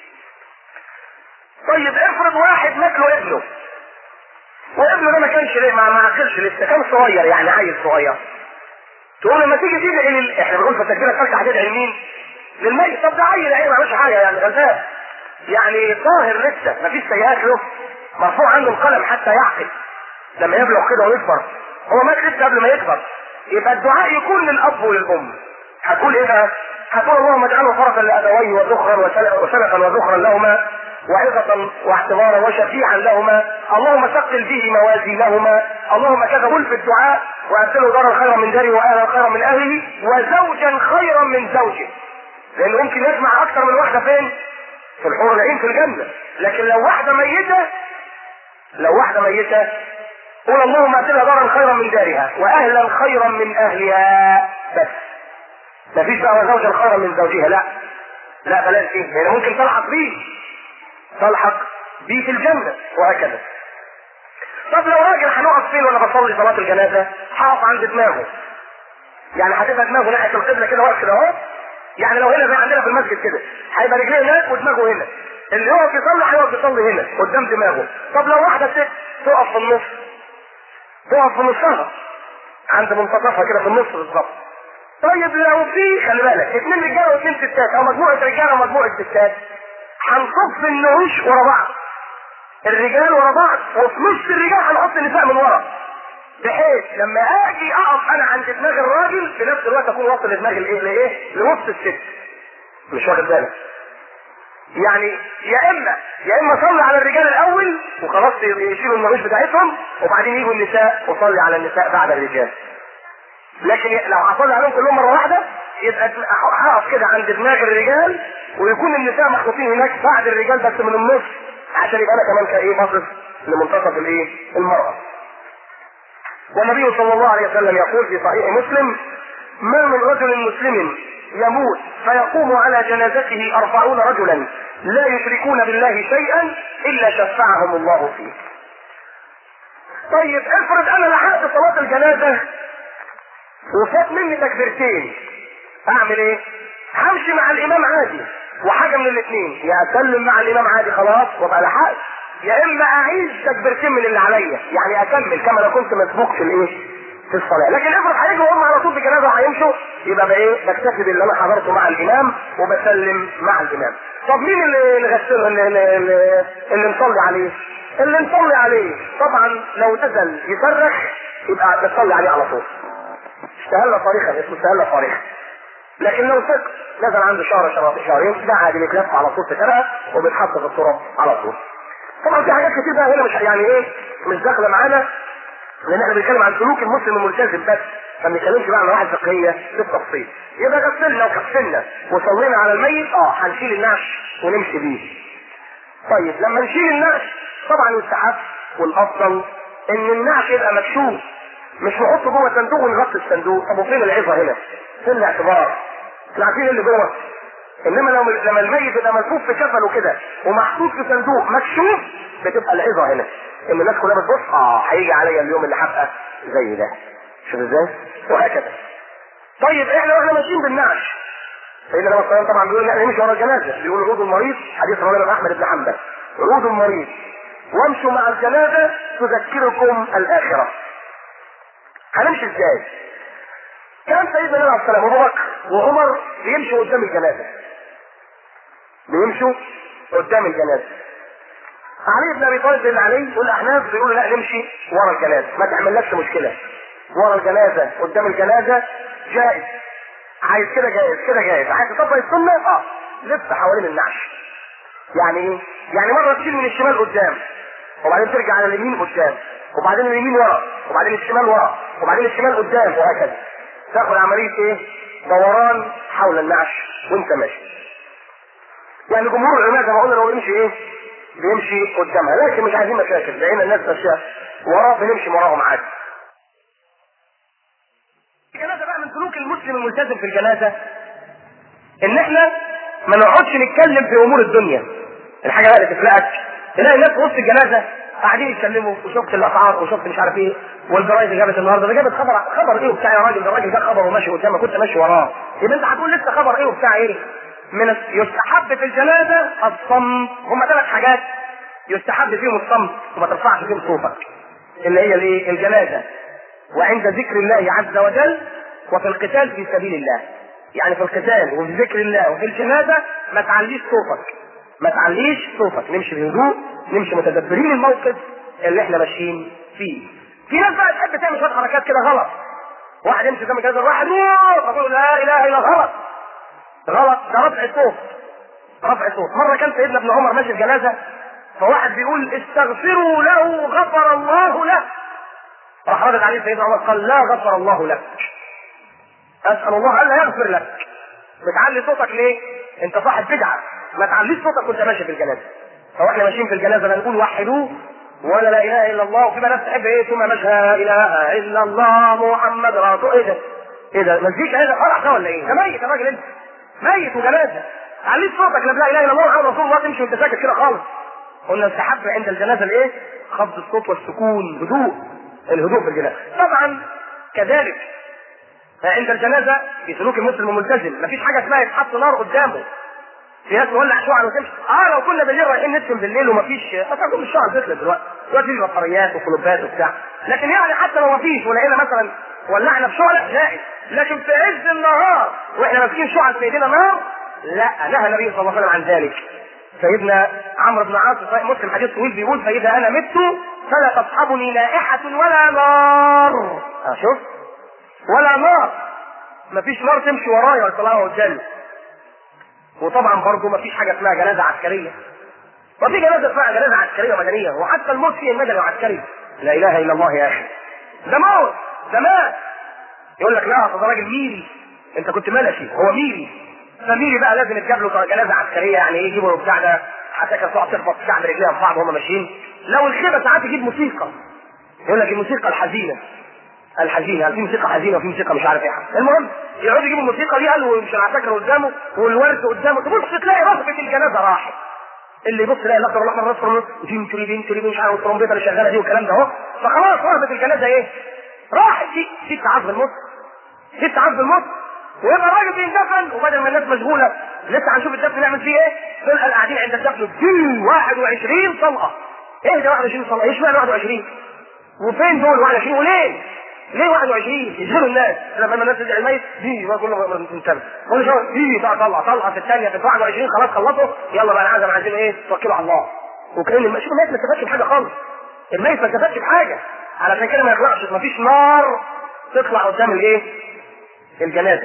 طيب افرض واحد مات له ابنه وابنه ده ما كانش ليه ما ما عقلش لسه كان صغير يعني عيل صغير تقول لما تيجي تدعي لل... احنا بنقول في التكبيره الثالثه هتدعي لمين؟ للميت طب ده عيل عيل ما عملش حاجه يعني غلبان يعني طاهر لسه ما فيش سيئات له مرفوع عنده القلم حتى يعقل لما يبلغ كده ويكبر هو مات لسه قبل ما يكبر يبقى الدعاء يكون للاب وللام هتقول ايه بقى؟ هتقول اللهم اجعله فرسا لابويه وذخرا وسلفا وذخرا لهما وعظة واعتبارا وشفيعا لهما اللهم ثقل به موازينهما اللهم كذا قل في الدعاء وابدله دارا خيرا من داره واهلا خيرا من اهله وزوجا خيرا من زوجه لان ممكن يجمع اكثر من واحده فين في الحور العين في الجنه لكن لو واحده ميته لو واحده ميته قول اللهم ابدلها دارا خيرا من دارها واهلا خيرا من اهلها بس مفيش بقى زوجا خيرا من زوجها لا لا بلاش دي لان ممكن تلحق بيه تلحق بيه في الجنة وهكذا طب لو راجل هنقف فين وانا بصلي صلاة الجنازة هقف عند دماغه يعني هتبقى دماغه ناحية القبلة كده واقف كده اهو يعني لو هنا زي عندنا في المسجد كده هيبقى رجليه هناك ودماغه هنا اللي يقف يصلي هيقف يصلي هنا قدام دماغه طب لو واحدة ست تقف في النص تقف في نصها عند منتصفها كده في النص بالظبط طيب لو في خلي بالك اثنين رجاله واثنين ستات او مجموعه رجاله ومجموعه ستات هنصف النعوش ورا بعض الرجال ورا بعض وفي نص الرجال هنحط النساء من ورا بحيث لما اجي اقف انا عند دماغ الراجل في نفس الوقت اكون واصل لدماغ الايه لايه لوسط الست مش واخد بالك يعني يا اما يا اما صلي على الرجال الاول وخلاص يشيلوا النقوش بتاعتهم وبعدين يجوا النساء وصلي على النساء بعد الرجال لكن لو هصلي عليهم كلهم مره واحده يبقى هقف كده عند دماغ الرجال ويكون النساء محطوطين هناك بعد الرجال بس من النص عشان يبقى انا كمان كايه باصص لمنتصف الايه المراه والنبي صلى الله عليه وسلم يقول في صحيح مسلم ما من رجل مسلم يموت فيقوم على جنازته أربعون رجلا لا يشركون بالله شيئا إلا شفعهم الله فيه طيب افرض أنا لحقت صلاة الجنازة وفات مني تكبيرتين أعمل إيه؟ همشي مع الإمام عادي وحاجة من الاثنين يا أسلم مع الإمام عادي خلاص وابقى لحقت يا إما أعيد تكبيرتين من اللي عليا يعني أكمل كما لو كنت مسبوق في الإيه؟ في الصلاة لكن افرض هيجوا هم على طول بجنازة وهيمشوا يبقى بايه بكتفي باللي انا حضرته مع الامام وبسلم مع الامام طب مين اللي نغسله اللي, اللي, اللي نصلي عليه اللي نصلي عليه طبعا لو نزل يصرخ يبقى بتصلي عليه على طول استهل صريخا اسمه استهل صريخا لكن لو سكت نزل عنده شهر شهر شهرين ده عادي بيتلف على طول في فرقه وبيتحط في التراب على طول طبعا في حاجات كتير بقى هنا مش يعني ايه مش داخله معانا لان احنا بنتكلم عن سلوك المسلم الملتزم بس ما بنتكلمش بقى عن واحد فقهيه بالتفصيل يبقى غسلنا وكفلنا وصلينا على الميت اه هنشيل النعش ونمشي بيه طيب لما نشيل النعش طبعا يستحب والافضل ان النعش يبقى مكشوف مش نحطه جوه صندوق ونغطي الصندوق طب وفين العظه هنا؟ فين الاعتبار؟ احنا عارفين اللي جوه انما لو لما الميت يبقى ملفوف في كفنه كده ومحطوط في صندوق مكشوف بتبقى العظه هنا ان الناس كلها بتبص اه هيجي عليا اليوم اللي هبقى زي ده شوف ازاي وهكذا طيب احنا واحنا ماشيين بالنعش سيدنا النبي صلى طبعا بيقول ان احنا نمشي ورا الجنازه بيقول عود المريض حديث رواه الامام احمد بن حنبل عود المريض وامشوا مع الجنازه تذكركم الاخره هنمشي ازاي؟ كان سيدنا النبي عليه السلام ابو بكر وعمر بيمشوا قدام الجنازه بيمشوا قدام الجنازه علي بن ابي طالب بن علي والاحناف بيقولوا لا نمشي ورا الجنازه ما تعملكش مشكله ورا الجنازه قدام الجنازه جائز عايز كده جائز كده جائز عايز تطبق السنه اه لف حوالين النعش يعني ايه؟ يعني مره تشيل من الشمال قدام وبعدين ترجع على اليمين قدام وبعدين اليمين ورا وبعدين الشمال ورا وبعدين الشمال قدام وهكذا تاخد عمليه ايه؟ دوران حول النعش وانت ماشي يعني جمهور العلماء زي ما قلنا لو يمشي ايه؟ بيمشي قدامها لكن مش عايزين مشاكل لقينا الناس ماشيه وراه بنمشي وراهم عادي الجنازه بقى من سلوك المسلم الملتزم في الجنازه ان احنا ما نقعدش نتكلم في امور الدنيا الحاجه بقى اللي تفلقك تلاقي الناس في وسط الجنازه قاعدين يتكلموا وشفت الاسعار وشفت مش عارف ايه والجرايد جابت النهارده ده جابت خبر خبر ايه وبتاع يا راجل ده الراجل ده خبر وماشي قدامك كنت ماشي وراه يبقى انت هتقول لسه خبر ايه وبتاع ايه من يستحب في الجنازه الصمت هم ثلاث حاجات يستحب فيهم الصمت وما ترفعش فيهم صوتك اللي هي الايه الجنازه وعند ذكر الله عز وجل وفي القتال في سبيل الله يعني في القتال وفي ذكر الله وفي الجنازه ما تعليش صوتك ما تعليش صوتك نمشي بهدوء نمشي متدبرين الموقف اللي احنا ماشيين فيه في ناس بقى تحب تعمل شويه حركات كده غلط واحد يمشي قدام الجنازه واحد يقول لا اله الا غلط غلط ده رفع صوت رفع صوت مره كان سيدنا ابن عمر ماشي في جنازه فواحد بيقول استغفروا له غفر الله له راح رد عليه سيدنا عمر قال لا غفر الله لك اسال الله الا يغفر لك بتعلي صوتك ليه انت صاحب بدعه ما تعليش صوتك وانت ماشي في الجنازه فاحنا ماشيين في الجنازه لا نقول وحدوه ولا لا اله الا الله وفي ناس تحب ايه ثم مش لا اله الا الله محمد رسول ايه ده؟ ايه ده مزيكا ايه ده فرح ده ولا ايه؟ ده ميت يا راجل انت ميت وجنازه عليك صوتك لا اله الا الله محمد رسول الله تمشي وانت ساكت كده خالص قلنا استحب عند الجنازه الايه؟ خفض الصوت والسكون هدوء الهدوء في الجنازه طبعا كذلك عند الجنازه في سلوك المسلم الملتزم مفيش حاجه اسمها يتحط نار قدامه في ناس تولع شعر وتمشي اه لو كنا بالليل رايحين نسكن بالليل ومفيش اصلا كل الشعر بيطلع دلوقتي دلوقتي في بطاريات وكلوبات وبتاع لكن يعني حتى لو مفيش ولقينا مثلا ولعنا بشعلة جائز لكن في عز النهار واحنا ماسكين شعل في ايدينا نار لا نهى النبي صلى الله عليه وسلم عن ذلك سيدنا عمرو بن عاص مسلم حديث طويل بيقول فاذا انا مت فلا تصحبني نائحة ولا نار اه شوف ولا نار مفيش نار تمشي ورايا ولا طلعها قدامي وطبعا برضه مفيش حاجه اسمها جنازه عسكريه وفي جنازه اسمها جنازه عسكريه ومدنيه وحتى الموت فيه مدني وعسكري لا اله الا الله يا اخي ده موت ده مات يقول لك لا اصل ده راجل ميري انت كنت ملكي هو ميري فميري بقى لازم يتجاب له جنازه عسكريه يعني ايه يجيبوا بتاع ده عساكر تقعد تخبط في شعب رجليها في بعض وهم ماشيين لو الخيبه ساعات يجيب موسيقى يقول لك الموسيقى الحزينه الحزينه في موسيقى حزينه وفي موسيقى مش عارف ايه المهم يقعدوا يجيبوا الموسيقى دي قال ومش العساكر قدامه والورد قدامه تبص تلاقي رصفه الجنازه راحت اللي يبص يلاقي الاخضر والاحمر الاصفر تيم تريبين تريبين مش عارف الترومبيطه اللي شغاله دي والكلام ده اهو فخلاص رهبه الجنازه ايه؟ راحت في في تعب الموت في تعب الموت ويبقى الراجل بيندفن وبدل ما الناس مشغوله لسه هنشوف الدفن نعمل فيه ايه؟ تلقى قاعدين عند الدفن في 21 طلقه ايه ده 21 طلقه؟ ايش معنى 21؟ وفين دول 21 وليه؟ ليه 21 يشغلوا الناس لما الناس تدعي الميت دي ما كله منتبه كل شويه دي بقى طلع طلعه في الثانيه في 21 خلاص خلصوا يلا بقى العزم عايزين ايه توكلوا على الله وكان الم... شوف الميت ما استفادش بحاجه خالص الميت ما استفادش بحاجه علشان كده ما يطلعش ما فيش نار تطلع قدام الايه الجنازه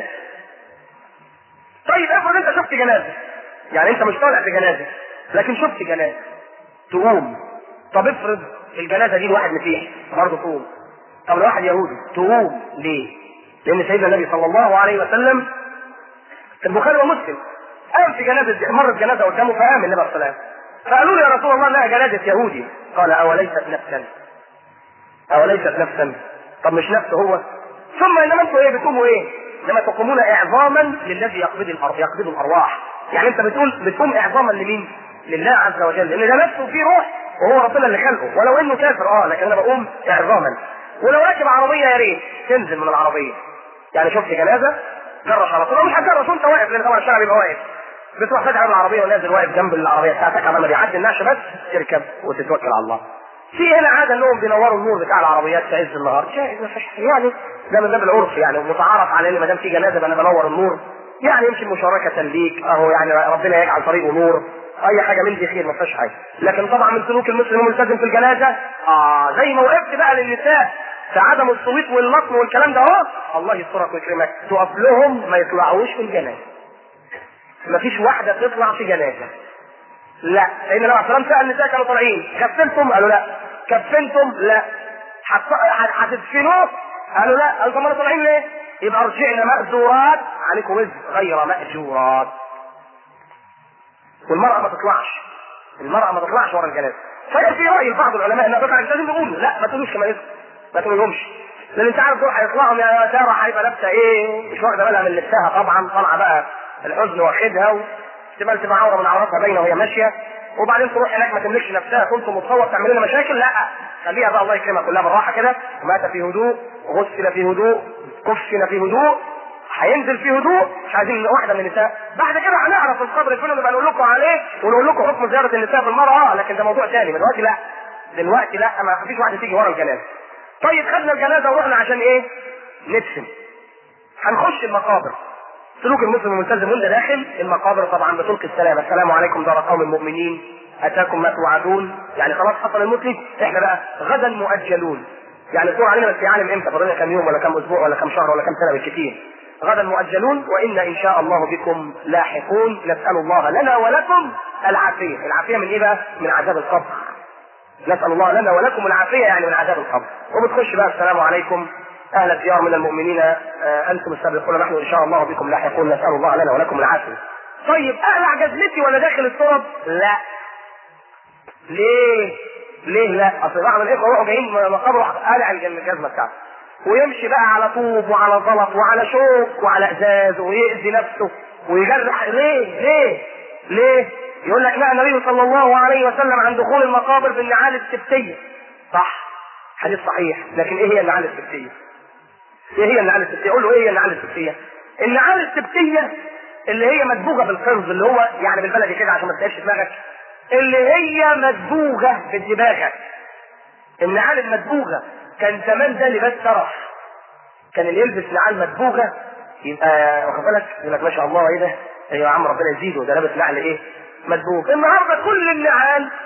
طيب افرض انت شفت جنازه يعني انت مش طالع في جنازه لكن شفت جنازه تقوم طب افرض الجنازه دي لواحد مسيحي برضه تقوم طب لو واحد يهودي تقوم ليه؟ لان سيدنا النبي صلى الله عليه وسلم في البخاري ومسلم قام في جنازه مرت جنازه قدامه فقام النبي صلى الله عليه وسلم فقالوا له يا رسول الله انها جنازه يهودي قال اوليست نفسا اوليست نفسا طب مش نفس هو ثم انما انتوا ايه بتقوموا ايه؟ انما تقومون اعظاما للذي يقبض الارض يقبض الارواح يعني انت بتقول بتقوم اعظاما لمين؟ لله عز وجل لان ده نفسه فيه روح وهو ربنا اللي خلقه ولو انه كافر اه لكن انا بقوم اعظاما ولو راكب عربيه يا ريت تنزل من العربيه يعني شفت جنازه جرش على طول مش هتجرش وانت واقف لان طبعا الشارع بيبقى واقف بتروح فاتح العربيه ونازل واقف جنب العربيه بتاعتك على ما بيعدي النعش بس تركب وتتوكل على الله. في هنا عاده انهم بينوروا النور بتاع العربيات في عز النهار جائز ما فيش يعني ده من باب العرف يعني متعارف على ان ما دام في جنازه انا بنور النور يعني يمكن مشاركه ليك اهو يعني ربنا يجعل طريقه نور اي حاجه من دي خير ما فيهاش حاجه لكن طبعا من سلوك المسلم الملتزم في الجنازه اه زي ما وقفت بقى للنساء في عدم الصويت واللطم والكلام ده اهو الله يسترك ويكرمك تقف لهم ما يطلعوش في الجنازه مفيش واحده تطلع في جنازه لا لان النبي عليه الصلاه والسلام سال النساء كانوا طالعين كفنتم قالوا لا كفنتم لا هتدفنوه قالوا لا قالوا طب ما طالعين ليه يبقى ارجعنا مأجورات عليكم وزر غير مأجورات والمرأة ما تطلعش المرأة ما تطلعش ورا الجنازة فهي في رأي بعض العلماء انها تطلع لازم يقولوا لا ما تقولوش كما يسمع ما تقولهمش لان انت عارف دول هيطلعوا يا ساره هيبقى لابسه ايه مش واخده بالها من لبسها طبعا طالعه بقى الحزن واخدها واحتمال تبقى عوره من عوراتها باينه وهي ماشيه وبعدين تروح هناك ما تملكش نفسها كنت متصور تعمل لنا مشاكل لا خليها بقى الله يكرمها كلها بالراحه كده مات في هدوء غسل في هدوء كفن في هدوء هينزل في هدوء مش عايزين واحده من النساء بعد كده هنعرف القبر فين ونبقى نقول لكم عليه ونقول لكم حكم زياره النساء في المراه اه لكن ده موضوع ثاني دلوقتي لا دلوقتي لا ما فيش واحده تيجي ورا الجنازه طيب خدنا الجنازه ورحنا عشان ايه؟ ندفن هنخش المقابر سلوك المسلم الملتزم وانت داخل المقابر طبعا بتلقي السلام السلام عليكم دار قوم المؤمنين اتاكم ما توعدون يعني خلاص حصل المسلم احنا بقى غدا مؤجلون يعني الدور علينا بس يعلم امتى فاضل كم يوم ولا كم اسبوع ولا كم شهر ولا كم سنه بالكثير غدا مؤجلون وانا ان شاء الله بكم لاحقون نسال الله لنا ولكم العافيه العافيه من ايه بقى من عذاب القبر نسال الله لنا ولكم العافيه يعني من عذاب القبر وبتخش بقى السلام عليكم اهل الديار من المؤمنين آه انتم السابقون نحن ان شاء الله بكم لاحقون نسال الله لنا ولكم العافيه طيب اقلع جزمتي وانا داخل التراب لا ليه ليه لا اصل بعض الاخوه يروحوا جايين مقابر قالع الجزمه بتاعته ويمشي بقى على طوب وعلى زلط وعلى شوك وعلى ازاز ويأذي نفسه ويجرح ليه ليه ليه يقول لك لا النبي صلى الله عليه وسلم عن دخول المقابر بالنعال السبتيه صح حديث صحيح لكن ايه هي النعال السبتيه ايه هي النعال السبتيه قول له ايه هي النعال السبتيه النعال السبتيه اللي هي مدبوغه بالقرز اللي هو يعني بالبلدي كده عشان ما تتعبش دماغك اللي هي مدبوغه بدماغك النعال المدبوغه كان زمان ده لباس ترف كان اللي يلبس نعال مدبوغه يبقى واخد بالك يقول لك ما شاء الله ايه ده؟ ايوه يا عم ربنا يزيده ده لابس نعل ايه؟ مدبوغ النهارده كل النعال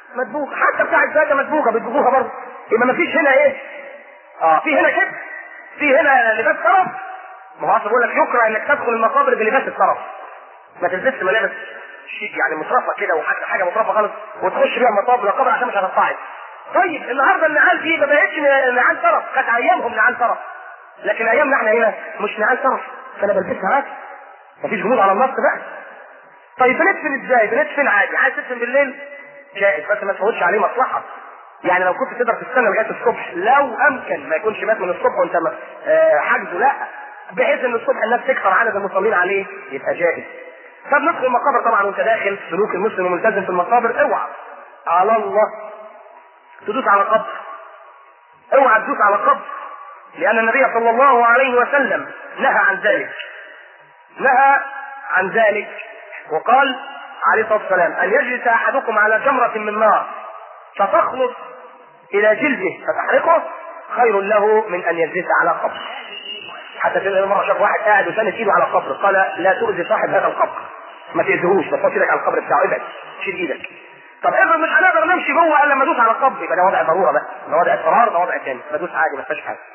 مدبوغه حتى بتاع الزكاه مدبوغه بتدبوغها برضه يبقى ما فيش هنا ايه اه في هنا كده في هنا لباس طرف ما هو اصلا بيقول لك يكره انك تدخل المقابر بلباس الطرف ما تلبسش ملابس شيء يعني مترفه كده وحاجه حاجه مترفه خالص وتخش بيها المقابر القبر عشان مش هتطلعي طيب النهارده النعال دي ما بقتش نعال طرف كانت ايامهم نعال طرف لكن ايامنا احنا هنا مش نعال طرف فانا بلبسها عادي مفيش جنود على النص بقى طيب بندفن ازاي؟ بندفن عادي عايز تدفن بالليل جائز بس ما تفوتش عليه مصلحه يعني لو كنت تقدر تستنى لغايه الصبح لو امكن ما يكونش مات من الصبح وانت م- آه، حاجزه لا بحيث ان الصبح الناس تكثر عدد المصلين عليه يبقى جائز طب ندخل المقابر طبعا وانت داخل سلوك المسلم الملتزم في المقابر اوعى على الله تدوس على قبر اوعى تدوس على قبر لان النبي صلى الله عليه وسلم نهى عن ذلك نهى عن ذلك وقال عليه الصلاه والسلام ان يجلس احدكم على جمره من نار فتخلص الى جلده فتحرقه خير له من ان يجلس على قبر حتى سيدنا مره شاف واحد قاعد وساند ايده على القبر قال لا تؤذي صاحب هذا القبر ما تاذيهوش ما تحط ايدك على القبر بتاعه ابعد شيل ايدك طب افرض مش هنقدر نمشي جوه الا لما ادوس على القبر يبقى ده وضع ضروره بقى ده وضع اضطرار ده وضع تاني بدوس عادي ما فيهاش حاجه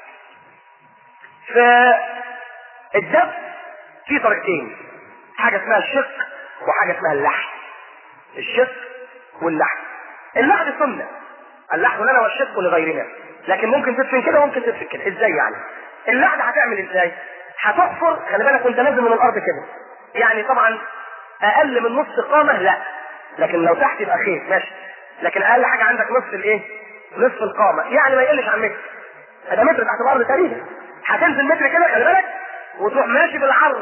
فالدفن في طريقتين حاجه اسمها الشق وحاجه اسمها اللحم الشق واللحم اللحم سنه اللحم لنا والشق لغيرنا لكن ممكن تدفن كده وممكن تدفن كده ازاي يعني اللحم هتعمل ازاي هتحفر خلي بالك وانت نازل من الارض كده يعني طبعا اقل من نص قامه لا لكن لو تحت يبقى خير ماشي لكن اقل حاجه عندك نص الايه نصف القامه يعني ما يقلش عن متر هذا متر تحت الارض تقريبا هتنزل متر كده خلي بالك وتروح ماشي بالعرض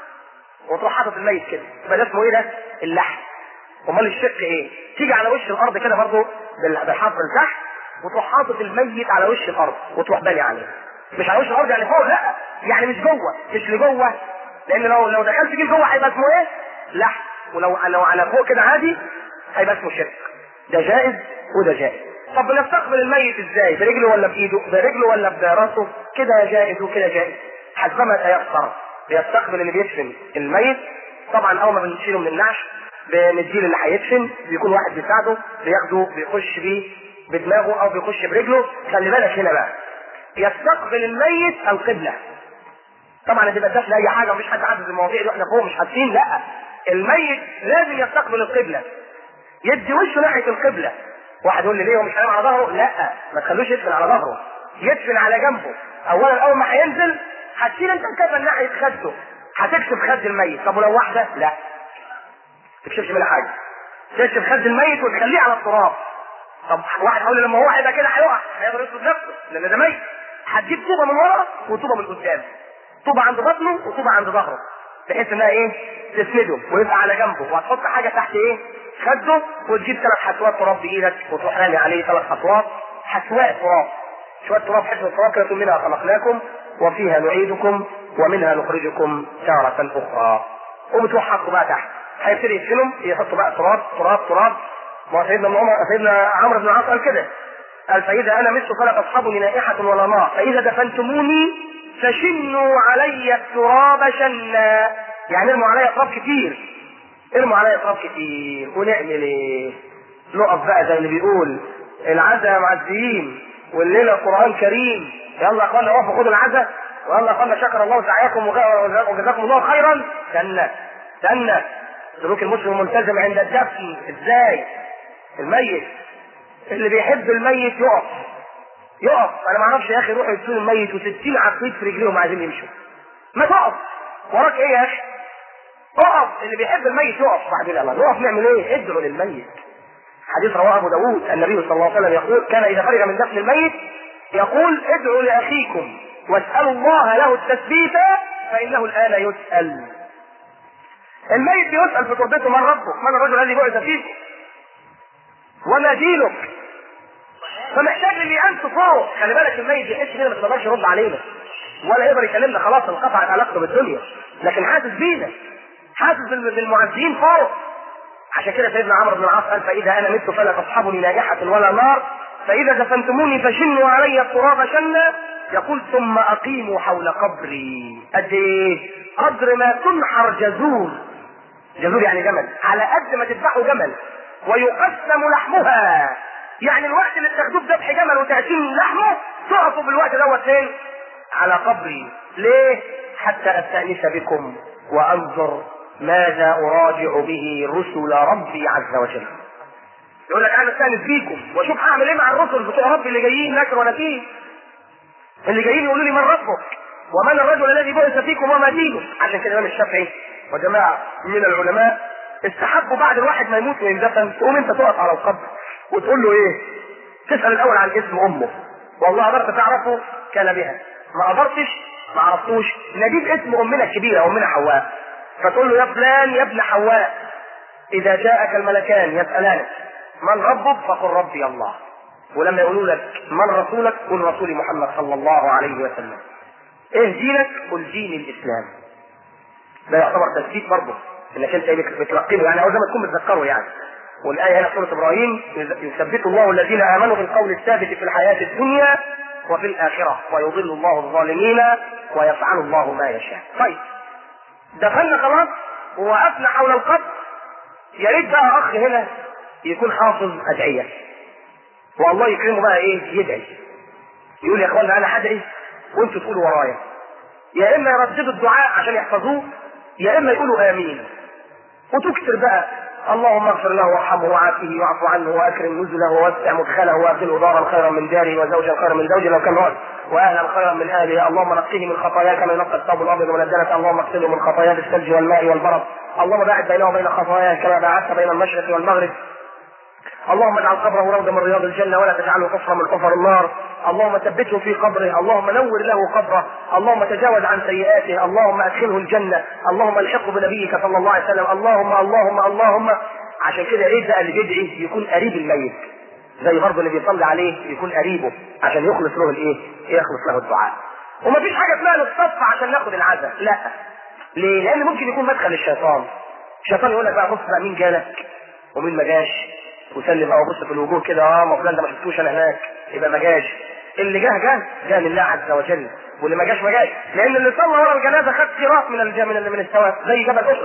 وتروح حاطط الميت كده يبقى ده اسمه ايه ده اللحم امال الشق ايه تيجي على وش الارض كده برضه بال- بالحفر لتحت وتروح حاطط الميت على وش الارض وتروح باني عليه مش على وش الارض يعني فوق لا يعني مش جوه مش لجوه لان لو لو دخلت فيه جوه هيبقى اسمه ايه لحم ولو لو على فوق كده عادي هيبقى اسمه شرك ده جائز وده جائز طب بنستقبل الميت ازاي برجله ولا بايده برجله ولا براسه كده جائز وكده جائز حسبما تيسر بيستقبل اللي بيدفن الميت طبعا اول ما بنشيله من النعش بنديه اللي هيدفن بيكون واحد بيساعده بياخده بيخش بيه بدماغه او بيخش برجله خلي بالك هنا بقى يستقبل الميت القبله طبعا ما تبقاش لاي حاجه مفيش حد عدد المواضيع دي واحنا فوق مش حاسين لا الميت لازم يستقبل القبله يدي وشه ناحيه القبله واحد يقول لي ليه هو مش هينام على ظهره لا ما تخلوش يدفن على ظهره يدفن على جنبه اولا اول ما هينزل هتشيل انت الكفن ناحيه خده هتكشف خد الميت طب ولو واحده لا ما تكشفش منها حاجه تكشف خد الميت وتخليه على التراب طب واحد يقول لي لما هو هيبقى كده هيقع هيقدر يسند نفسه لان ده ميت هتجيب طوبه من ورا وطوبه من قدام طوبه عند بطنه وطوبه عند ظهره بحيث انها ايه تسنده ويبقى على جنبه وهتحط حاجه تحت ايه خده وتجيب ثلاث حسوات تراب بايدك وتروح رامي عليه ثلاث حسوات حسواء تراب شويه تراب حسوه تراب كده تقول منها خلقناكم وفيها نعيدكم ومنها نخرجكم تارة أخرى وبتروح حطه بقى تحت هيبتدي يدفنهم يحطوا بقى تراب تراب تراب ما هو سيدنا ابن عمر سيدنا عمرو بن العاص قال كده قال فإذا أنا مت فلا تصحبني نائحة ولا نار فإذا دفنتموني فشنوا علي التراب شنا يعني ارموا علي تراب كتير ارموا علي تراب كتير ونعمل ايه؟ نقف بقى زي اللي بيقول العزا معزيين والليله قران كريم يلا يا اخوانا اقفوا خدوا العزا ويلا يا اخوانا شكر الله سعيكم وغ- وجزاكم الله خيرا استنى استنى سلوك المسلم الملتزم عند الدفن ازاي؟ الميت اللي بيحب الميت يقف يقف انا ما اعرفش يا اخي يروحوا يدفنوا الميت و60 عفريت في رجليهم عايزين يمشوا ما تقف وراك ايه يا اخي؟ اقف اللي بيحب الميت يقف بعدين الله نقف نعمل ايه؟ ادعوا للميت حديث رواه ابو داود النبي صلى الله عليه وسلم يقول كان اذا فرغ من دفن الميت يقول ادعوا لاخيكم واسالوا الله له التثبيت فانه الان يسال الميت بيسال في تربته من ربك من الرجل الذي بعث فيكم وما دينك فمحتاج اللي ينسى فوق خلي بالك الميت بيحس كده ما تقدرش يرد علينا ولا يقدر يكلمنا خلاص انقطعت علاقته بالدنيا لكن حاسس بينا حاسس بال- بالمعزين فوق عشان كده سيدنا عمرو بن العاص قال فاذا انا مت فلا تصحبني ناجحه ولا نار فاذا دفنتموني فشنوا علي التراب شنا يقول ثم اقيموا حول قبري قد ايه قدر ما تنحر جزور جزور يعني جمل على قد ما تذبحوا جمل ويقسم لحمها يعني الوقت اللي بتاخدوه بذبح جمل وتقسيم لحمه تقفوا بالوقت دوت فين؟ على قبري ليه؟ حتى استانس بكم وانظر ماذا اراجع به رسل ربي عز وجل يقول لك انا استانس بيكم واشوف هعمل ايه مع الرسل بتوع ربي اللي جايين نكر ونكير اللي جايين يقولوا لي من ربك ومن الرجل الذي بعث فيكم وما دينه عشان كده الامام الشافعي وجماعه من العلماء استحبوا بعد الواحد ما يموت ويندفن تقوم انت تقف على القبر وتقول له ايه؟ تسال الاول عن اسم امه والله قدرت تعرفه كان بها ما قدرتش ما عرفتوش نجيب اسم امنا الكبيره امنا حواء فتقول له يا فلان يا ابن حواء اذا جاءك الملكان يسالانك من ربك فقل ربي الله ولما يقولوا لك من رسولك قل رسولي محمد صلى الله عليه وسلم ايه دينك قل دين الاسلام ده يعتبر تثبيت برضه انك انت بتلقنه يعني او زي ما تكون بتذكره يعني والايه هنا في سوره ابراهيم يثبت الله الذين امنوا بالقول الثابت في الحياه الدنيا وفي الاخره ويضل الله الظالمين ويفعل الله ما يشاء. طيب دخلنا خلاص ووقفنا حول القبر يا ريت بقى اخ هنا يكون حافظ ادعيه والله يكرمه بقى ايه يدعي يقول يا اخوانا انا هدعي وانتوا تقولوا ورايا يا اما يرددوا الدعاء عشان يحفظوه يا اما يقولوا امين وتكثر بقى اللهم اغفر له وارحمه وعافه واعف عنه واكرم نزله ووسع مدخله وادخله دارا خيرا من داره وزوجا خيرا من زوجه لو كان راجل واهلا خيرا من اهله اللهم نقيه من خطاياه كما ينقى الثوب الابيض من الدنس اللهم اغسله من خطاياه بالثلج والماء والبرد اللهم باعد بينه وبين خطاياه كما باعدت بين المشرق والمغرب اللهم اجعل قبره روضة من رياض الجنة ولا تجعله حفرة من حفر النار اللهم ثبته في قبره اللهم نور له قبره اللهم تجاوز عن سيئاته اللهم ادخله الجنة اللهم الحقه بنبيك صلى الله عليه وسلم اللهم اللهم اللهم عشان كده ايه بقى اللي بيدعي يكون قريب الميت زي برضه اللي بيصلي عليه يكون قريبه عشان يخلص له الايه يخلص له الدعاء ومفيش حاجه اسمها نتصف عشان ناخد العزاء لا ليه لان ممكن يكون مدخل الشيطان الشيطان يقول لك بقى بص بقى مين جالك ومين ما جاش وسلم بقى وبص في الوجوه كده اه ما فلان ده ما شفتوش انا هناك يبقى ما جاش اللي جه جه جه لله عز وجل واللي ما جاش ما جاش لان اللي صلى ورا الجنازه خد قراط من الج... من من الثواب زي جبل احد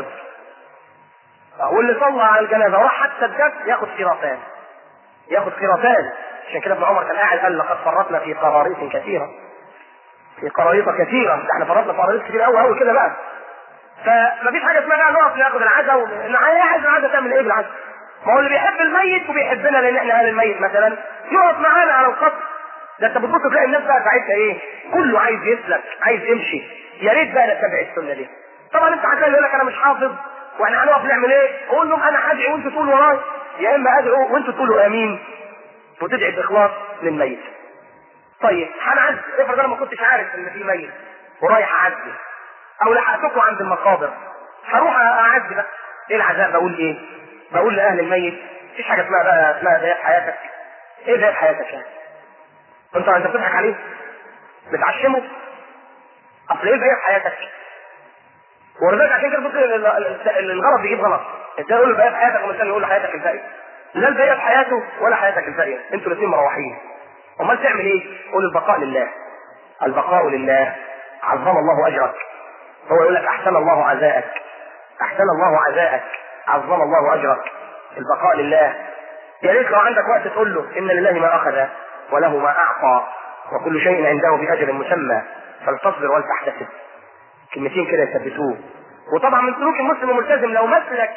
واللي صلى على الجنازه وراح حتى الدم ياخد قراطان ياخد قراطان عشان كده ابن عمر كان قاعد قال لقد فرطنا في قراريط كثيره في قراريط كثيره ده احنا فرطنا في قراريط كتير قوي قوي كده بقى فمفيش حاجه اسمها بقى نقف ناخد العزاء و... عايز العزاء تعمل ايه بالعزاء؟ ما هو اللي بيحب الميت وبيحبنا لان احنا اهل الميت مثلا يقف معانا على الخط ده انت بتبص تلاقي الناس بقى ساعتها ايه؟ كله عايز يسلك عايز يمشي يا ريت بقى نتبع السنه دي طبعا انت عشان يقول لك انا مش حافظ واحنا هنقف نعمل ايه؟ قول لهم انا هدعي وانتوا تقولوا وراي يا اما ادعو وانتوا تقولوا امين وتدعي باخلاص للميت. طيب هنعدي افرض انا ما كنتش عارف ان في ميت ورايح اعدي او لحقتكم عند المقابر هروح اعدي بقى ايه العذاب بقول ايه؟ بقول لاهل الميت مفيش حاجه اسمها بقى اسمها بدايات حياتك ايه بدايات حياتك يعني؟ انت انت بتضحك عليه؟ بتعشمه؟ اصل ايه بدايات حياتك؟ ولذلك عشان كده ممكن الغلط بيجيب غلط انت تقول له بدايات حياتك والانسان يقول له حياتك الباقيه لا الباقيه في حياته ولا حياتك الباقيه انتوا الاثنين مروحين امال تعمل ايه؟ قول البقاء لله البقاء لله عظم الله اجرك هو يقول لك احسن الله عزاءك احسن الله عزاءك عظم الله اجرك البقاء لله يا ريت لو عندك وقت تقول له ان لله ما اخذ وله ما اعطى وكل شيء عنده باجل مسمى فلتصبر ولتحتسب كلمتين كده يثبتوه وطبعا من سلوك المسلم الملتزم لو مسلك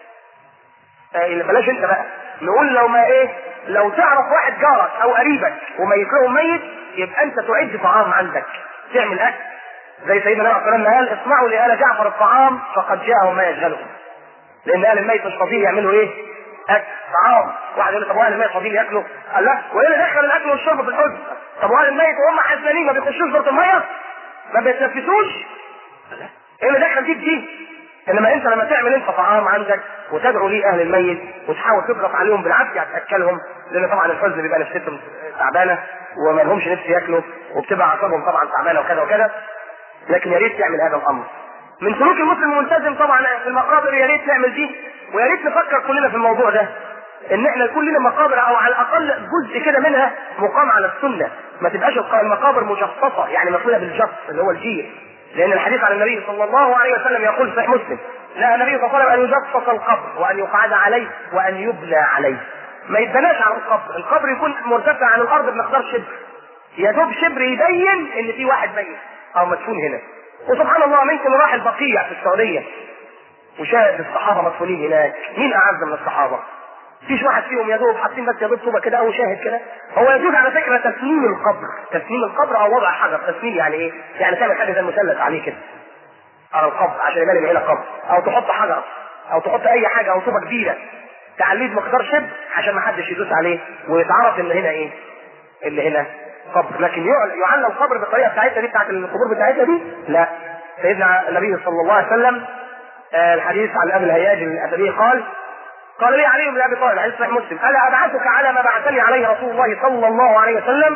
آه بلاش انت بقى نقول لو ما ايه لو تعرف واحد جارك او قريبك وميت لهم ميت يبقى انت تعد طعام عندك تعمل اكل زي سيدنا النبي صلى الله عليه وسلم قال اصنعوا لآل جعفر الطعام فقد جاءهم ما يشغلهم لان اهل الميت مش فاضيين يعملوا ايه؟ اكل طعام واحد يقول لك طب واهل الميت فاضيين ياكلوا قال لا وايه اللي دخل الاكل والشرب في الحزن؟ طب واهل الميت وهم حزنانين ما بيخشوش دورة الميه؟ ما بيتنفسوش؟ ايه اللي دخل دي بدي؟ انما انت لما تعمل انت طعام عندك وتدعو ليه اهل الميت وتحاول تضغط عليهم بالعافيه تاكلهم لان طبعا الحزن بيبقى نفسيتهم تعبانه وما لهمش نفس ياكلوا وبتبقى اعصابهم طبعا تعبانه وكذا وكذا لكن يا ريت تعمل هذا الامر من سلوك المسلم الملتزم طبعا في المقابر يا ريت نعمل دي ويا ريت نفكر كلنا في الموضوع ده ان احنا يكون لنا مقابر او على الاقل جزء كده منها مقام على السنه ما تبقاش المقابر مجصصه يعني مفعوله بالجص اللي هو الجير لان الحديث عن النبي صلى الله عليه وسلم يقول في صحيح مسلم لا النبي صلى الله عليه وسلم ان يجسس القبر وان يقعد عليه وان يبنى عليه ما يتبناش على القبر القبر يكون مرتفع عن الارض بمقدار شبر يا دوب شبر يبين ان في واحد ميت او مدفون هنا وسبحان الله ممكن راح البقيع في السعوديه وشاهد الصحابه مدفونين هناك مين اعز من الصحابه فيش واحد فيهم يا دوب حاطين بس يا دوب طوبه كده او شاهد كده هو يجوز على فكره تسليم القبر تسليم القبر او وضع حجر تسليم يعني ايه يعني تعمل حاجه زي المثلث عليه كده على القبر عشان يبان ان هنا قبر او تحط حجر او تحط اي حاجه او طوبه كبيره تعليه بمقدار شبر عشان ما حدش يدوس عليه ويتعرف ان هنا ايه اللي هنا قبر لكن يعل- يعلم القبر بالطريقه بتاعتنا دي بتاعت القبور بتاعتنا دي لا سيدنا النبي صلى الله عليه وسلم آه، الحديث عن ابي الهياج الاسدي قال قال لي علي بن ابي طالب حديث صحيح مسلم الا ابعثك على ما بعثني عليه رسول الله صلى الله عليه وسلم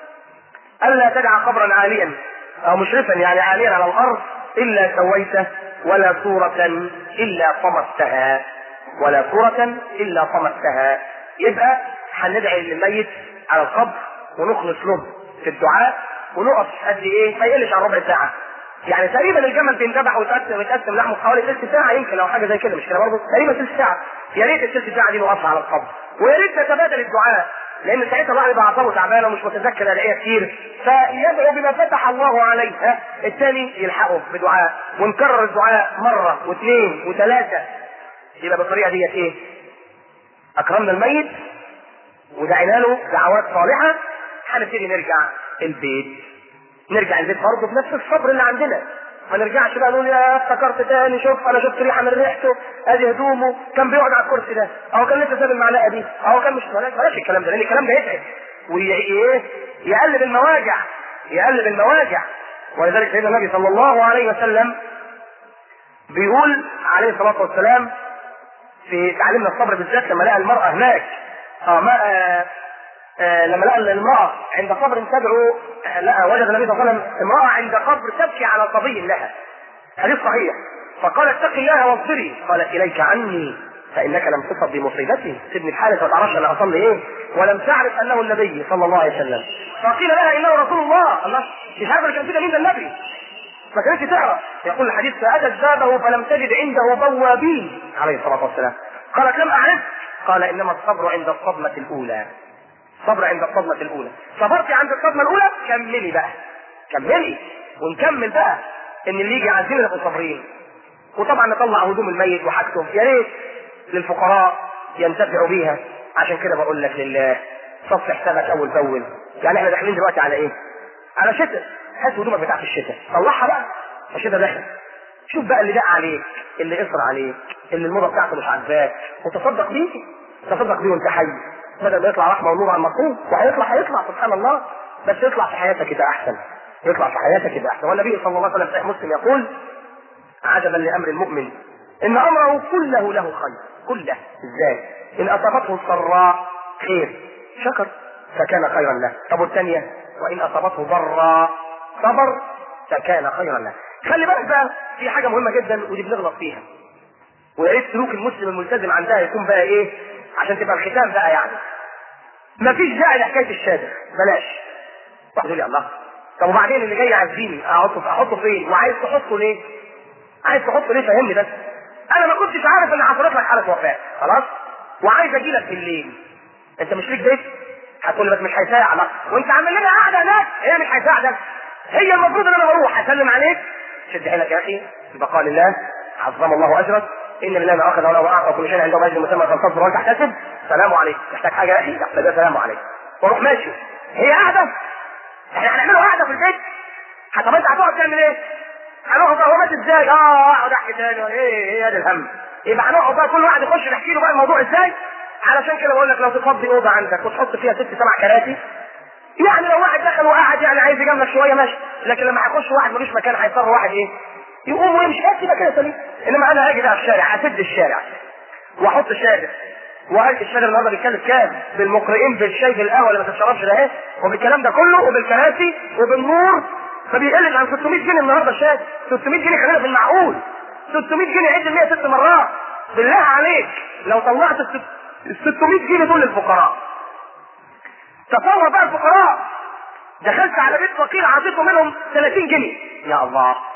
الا تدع قبرا عاليا او مشرفا يعني عاليا على الارض الا سويته ولا صورة الا طمستها ولا صورة الا طمستها يبقى هندعي للميت على القبر ونخلص له في الدعاء ونقف قد ايه ما يقلش عن ربع ساعة يعني تقريبا الجمل بينذبح ويتقسم ويتقسم لحمه حوالي ثلث ساعة يمكن او حاجة زي كده مش كده برضه تقريبا ثلث ساعة يا ريت الثلث ساعة دي نقفها على القبر ويا ريت نتبادل الدعاء لان ساعتها الواحد يبقى اعصابه تعبانه ومش متذكر ادعيه كتير فيدعو بما فتح الله عليه ها الثاني يلحقه بدعاء ونكرر الدعاء مره واثنين وثلاثه يبقى بالطريقه ديت ايه؟ اكرمنا الميت ودعينا له دعوات صالحه هنبتدي نرجع البيت نرجع البيت برضه بنفس الصبر اللي عندنا ما نرجعش بقى نقول يا افتكرت تاني شوف انا شفت ريحه من ريحته ادي هدومه كان بيقعد على الكرسي ده او كان لسه ساب المعلقه دي او كان مش بلاش بلاش الكلام ده لان الكلام ده يتعب وايه يقلب المواجع يقلب المواجع ولذلك سيدنا النبي صلى الله عليه وسلم بيقول عليه الصلاه والسلام في تعليمنا الصبر بالذات لما لقى المراه هناك اه ما آه آه لما لقى المرأة عند قبر تدعو آه لقى وجد النبي صلى الله عليه وسلم امرأة عند قبر تبكي على صبي لها حديث صحيح فقال اتقي الله واصبري قالت اليك عني فانك لم تصب بمصيبتي سيبني في حالك ما تعرفش انا اصلي ايه ولم تعرف انه النبي صلى الله عليه وسلم فقيل لها انه رسول الله الله مش عارفه كان كده مين ده النبي ما كانتش تعرف يقول الحديث فاتت بابه فلم تجد عنده بوابين عليه الصلاه والسلام قالت لم اعرف قال انما الصبر عند الصدمه الاولى صبر عند الصدمة الأولى صبرتي عند الصدمة الأولى كملي بقى كملي ونكمل بقى إن اللي يجي عايزين نبقى صابرين وطبعا نطلع هدوم الميت وحاجته يا ريت للفقراء ينتفعوا بيها عشان كده بقول لك لله صف حسابك أول بأول يعني احنا داخلين دلوقتي على إيه؟ على شتاء هات هدومك بتاعت الشتاء طلعها بقى الشتاء داخل شوف بقى اللي دق عليك اللي قصر عليك اللي الموضه بتاعته مش عاجباك وتصدق بيه تصدق بيه وانت حي بدل ما يطلع رحمه ونور على المكروه وهيطلع هيطلع سبحان الله بس يطلع في حياتك كده احسن يطلع في حياتك كده احسن والنبي صلى الله عليه وسلم في مسلم يقول عجبا لامر المؤمن ان امره كله له خير كله ازاي ان اصابته السراء خير شكر فكان خيرا له طب والثانيه وان اصابته ضراء صبر فكان خيرا له خلي بالك بقى في حاجه مهمه جدا ودي بنغلط فيها ويا ريت سلوك المسلم الملتزم عندها يكون بقى ايه عشان تبقى الختام بقى يعني مفيش داعي لحكايه الشادر بلاش واحد يقول لي الله طب وبعدين اللي جاي عايزيني احطه احطه فين وعايز تحطه ليه عايز تحطه ليه فهمني بس انا ما كنتش عارف ان حصلت لك حاله وفاه خلاص وعايز اجي لك بالليل انت مش ليك بيت هتقول لي بس مش هيساعد لا وانت عامل لنا قاعده هناك هي مش هيساعدك هي المفروض ان انا بروح اسلم عليك شد حيلك يا اخي بقال الله عظم الله اجرك ان لله ما اخذ ولا اعطى كل شيء عنده اجر مسمى فانتصر وانت تحتسب سلام عليك تحتاج حاجه يا اخي تحتاج سلام عليك واروح ماشي هي قاعده احنا هنعمله قاعده في البيت طب انت هتقعد تعمل ايه؟ هنقعد بقى هو مات ازاي؟ اه اقعد احكي تاني ايه ايه هذا الهم يبقى هنقعد بقى كل واحد يخش يحكي له بقى الموضوع ازاي؟ علشان كده بقول لك لو تفضي اوضه عندك وتحط فيها ست سبع كراسي يعني لو واحد دخل وقعد يعني عايز يجاملك شويه ماشي لكن لما هيخش واحد ملوش مكان هيضطر واحد ايه؟ يقوم ويمشي بس يبقى كده سليم انما انا هاجي بقى في الشارع هسد الشارع واحط شادر وهل الشادر النهارده بيتكلف كام؟ بالمقرئين بالشاي بالقهوه اللي ما تشربش ده اهي وبالكلام ده كله وبالكراسي وبالنور ما بيقلش عن 600 جنيه النهارده الشادر 600 جنيه خلينا في المعقول 600 جنيه عد ال 100 ست مرات بالله عليك لو طلعت ال 600 جنيه دول للفقراء تصور بقى الفقراء دخلت على بيت فقير عطيته منهم 30 جنيه يا الله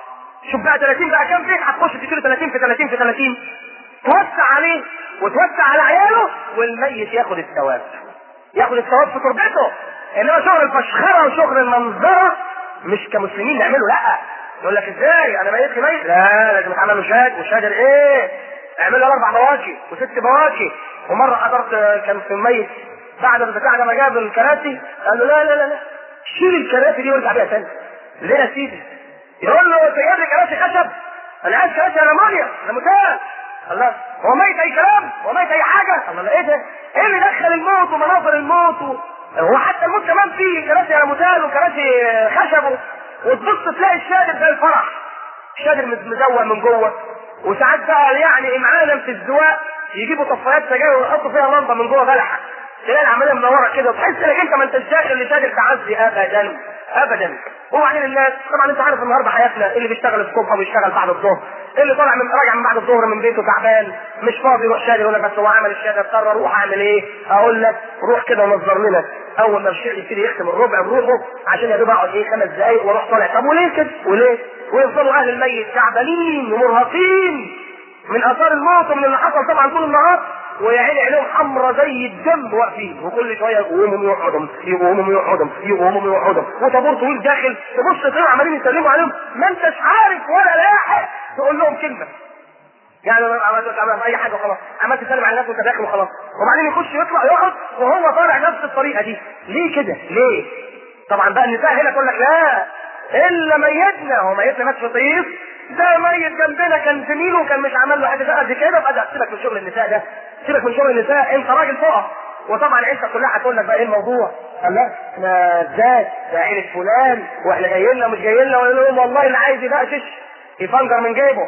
شوف بقى 30 بقى كام بيت هتخش تشتري 30 في 30 في 30 توسع عليه وتوسع على عياله والميت ياخد الثواب ياخد الثواب في تربته انما شغل الفشخره وشغل المنظره مش كمسلمين نعمله لا يقول لك ازاي انا ميت ميت لا لازم يتعمل له شاد وشادر ايه اعمل له اربع بواكي وست بواكي ومره حضرت كان في الميت بعد البتاع لما جاب الكراسي قال له لا لا لا لا شيل الكراسي دي وارجع بيها تاني ليه يا سيدي؟ يقول له انت جايب لي كراسي خشب انا عايز كراسي المونيا انا متان الله هو ميت اي كلام هو ميت اي حاجه الله ايه ده ايه اللي دخل الموت ومناظر الموت و... هو حتى الموت كمان فيه كراسي الموتال وكراسي خشب وتبص تلاقي الشادر زي الفرح الشادر مزور من جوه وساعات بقى يعني معالم في الزواق يجيبوا طفايات سجاير ويحطوا فيها لمبه من جوه بلحه تلاقي العمليه منوره كده وتحس انك انت ما انتش داخل اللي شادر تعزي ابدا ابدا وبعدين الناس طبعا انت عارف النهارده حياتنا اللي بيشتغل الصبح وبيشتغل بعد الظهر اللي طالع من راجع من بعد الظهر من بيته تعبان مش فاضي يروح شادر يقول لك بس هو عمل الشهاده اضطر اروح اعمل ايه؟ اقول لك روح كده ونظر لنا اول ما الشيخ يبتدي يختم الربع بروحه عشان يا دوب اقعد ايه خمس دقايق واروح طالع طب وليه كده؟ وليه؟ ويفضلوا اهل الميت تعبانين ومرهقين من اثار الموت ومن اللي حصل طبعا طول النهار ويا عيني عينيهم حمرا زي الدم واقفين وكل شويه يقوموا يقعدوا يقوموا يقعدوا يقوموا يقعدوا وطابور طويل داخل تبص تلاقيهم عمالين يسلموا عليهم ما انتش عارف ولا لاحق تقول لهم كلمه يعني انا عملت عملت اي حاجه وخلاص عملت تسلم على الناس وانت داخل وخلاص وبعدين يخش يطلع يقعد وهو طالع نفس الطريقه دي ليه كده؟ ليه؟ طبعا بقى النساء هنا تقول لك لا الا ميتنا هو ميتنا مات في طيف ده ميت جنبنا كان زميله وكان مش عمل له حاجه قد كده فده سيبك من شغل النساء ده سيبك من شغل النساء انت راجل فقط وطبعا العيشه كلها هتقول لك بقى ايه الموضوع؟ قال لا احنا ازاي؟ ده عيله فلان واحنا جايين لنا مش جايين لنا ويقول لهم والله اللي عايز يبقشش يفنجر من جيبه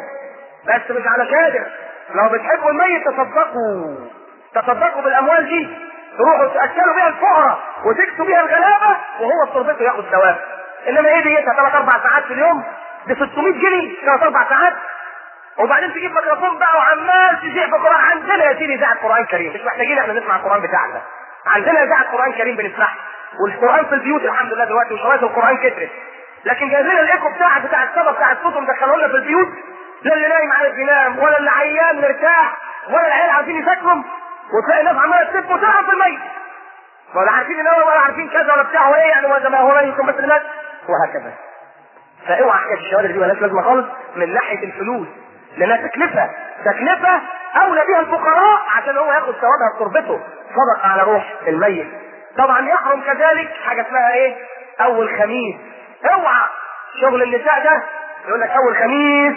بس مش على كادر لو بتحبوا الميت تصدقوا تصدقوا بالاموال دي تروحوا تاكلوا بيها الفقراء وتكسوا بيها الغلابه وهو في تربته ياخد ثواب انما ايه ديتها ثلاث اربع ساعات في اليوم ب 600 جنيه ثلاث اربع ساعات وبعدين تجيب ميكروفون بقى وعمال تذيع بقران عندنا يا سيدي اذاعه قران كريم مش محتاجين احنا نسمع القران بتاعنا عندنا اذاعه قران كريم بنسمعها والقران في البيوت الحمد لله دلوقتي وشرايط القران كترت لكن جايب لنا الايكو بتاع بتاع الصدى بتاع الصوت مدخلوه لنا في البيوت لا اللي نايم عايز ينام ولا اللي عيان مرتاح ولا العيال عايزين يسكنوا وتلاقي الناس عماله تسب وتعرف في الميت ولا عارفين يناموا ولا عارفين كذا ولا بتاع ولا ايه يعني ولا ما هو لا يكون بس الناس وهكذا فاوعى حكايه الشوارع دي مالهاش لازمه خالص من ناحيه الفلوس لانها تكلفه تكلفه اولى بها الفقراء عشان هو ياخد ثوابها في تربته صدق على روح الميت طبعا يحرم كذلك حاجه اسمها ايه اول خميس اوعى شغل النساء ده يقول لك اول خميس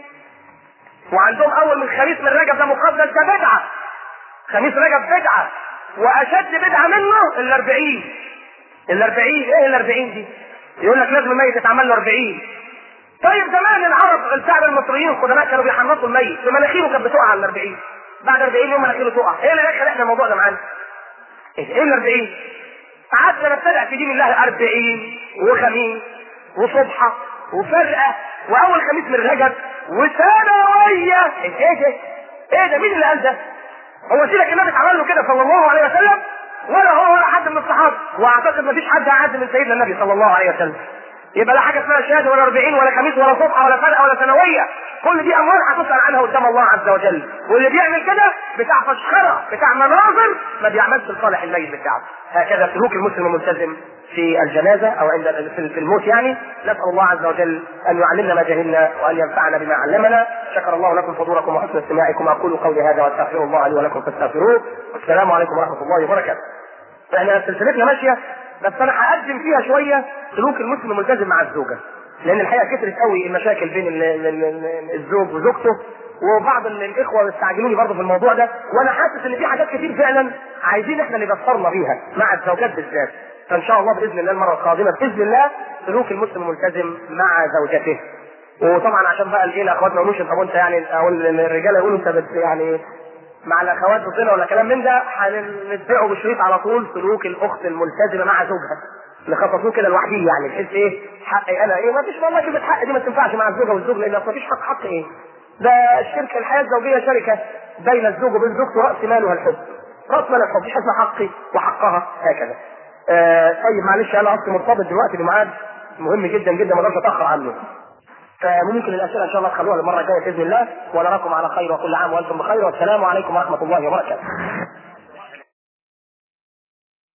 وعندهم اول من خميس من رجب ده مقدس ده بدعه خميس رجب بدعه واشد بدعه منه الاربعين الاربعين ايه الاربعين دي يقول لك لازم الميت يتعمل له 40 طيب زمان العرب الشعب المصريين القدماء كانوا بيحنطوا الميت ومناخيره كانت بتقع على ال 40 بعد 40 يوم مناخيره تقع ايه اللي دخل احنا الموضوع ده معانا؟ ايه ال 40 قعدنا نبتدع في دين الله 40 وخميس وصبحه وفرقه واول خميس من رجب وثانويه ايه ده؟ ايه ده مين اللي قال ده؟ هو سيدك النبي اتعمل له كده صلى الله عليه وسلم ولا هو ولا حد من الصحابه واعتقد ما فيش حد اعز من سيدنا النبي صلى الله عليه وسلم يبقى لا حاجه اسمها شهاده ولا 40 ولا خميس ولا صبحه ولا فرقه ولا ثانويه كل دي اموال هتسال عنها قدام الله عز وجل واللي بيعمل كده بتاع فشخره بتاع مناظر ما بيعملش لصالح الميت بتاعه هكذا سلوك المسلم الملتزم في الجنازه او عند في الموت يعني نسال الله عز وجل ان يعلمنا ما جهلنا وان ينفعنا بما علمنا شكر الله لكم حضوركم وحسن استماعكم اقول قولي هذا واستغفر الله لي ولكم فاستغفروه والسلام عليكم ورحمه الله وبركاته احنا سلسلتنا ماشيه بس انا هقدم فيها شويه سلوك المسلم الملتزم مع الزوجه لان الحقيقه كثرت قوي المشاكل بين ال- ال- ال- الزوج وزوجته وبعض ال- الاخوه استعجلوني برضه في الموضوع ده وانا حاسس ان في حاجات كتير فعلا عايزين احنا نبصرنا بيها مع الزوجات بالذات فان شاء الله باذن الله المره القادمه باذن الله سلوك المسلم الملتزم مع زوجته وطبعا عشان بقى الايه اخواتنا ما يقولوش طب انت يعني او الرجاله يقولوا انت بت يعني مع الاخوات ضدنا ولا كلام من ده هنتبعه بالشريط على طول سلوك الاخت الملتزمه مع زوجها نخصصوه كده لوحديه يعني بحيث ايه حقي انا ايه ما فيش والله كلمه حق دي ما تنفعش مع الزوجه والزوج لان ما فيش حق حق ايه ده الشركه الحياه الزوجيه شركه بين الزوج وبين زوجته راس مالها الحب راس مال الحب مش اسمها حقي وحقها هكذا آه طيب معلش انا اصلي مرتبط دلوقتي بميعاد مهم جدا جدا ما اقدرش اتاخر عنه فممكن الاسئله ان شاء الله تخلوها المره الجايه باذن الله ونراكم على خير وكل عام وانتم بخير والسلام عليكم ورحمه الله وبركاته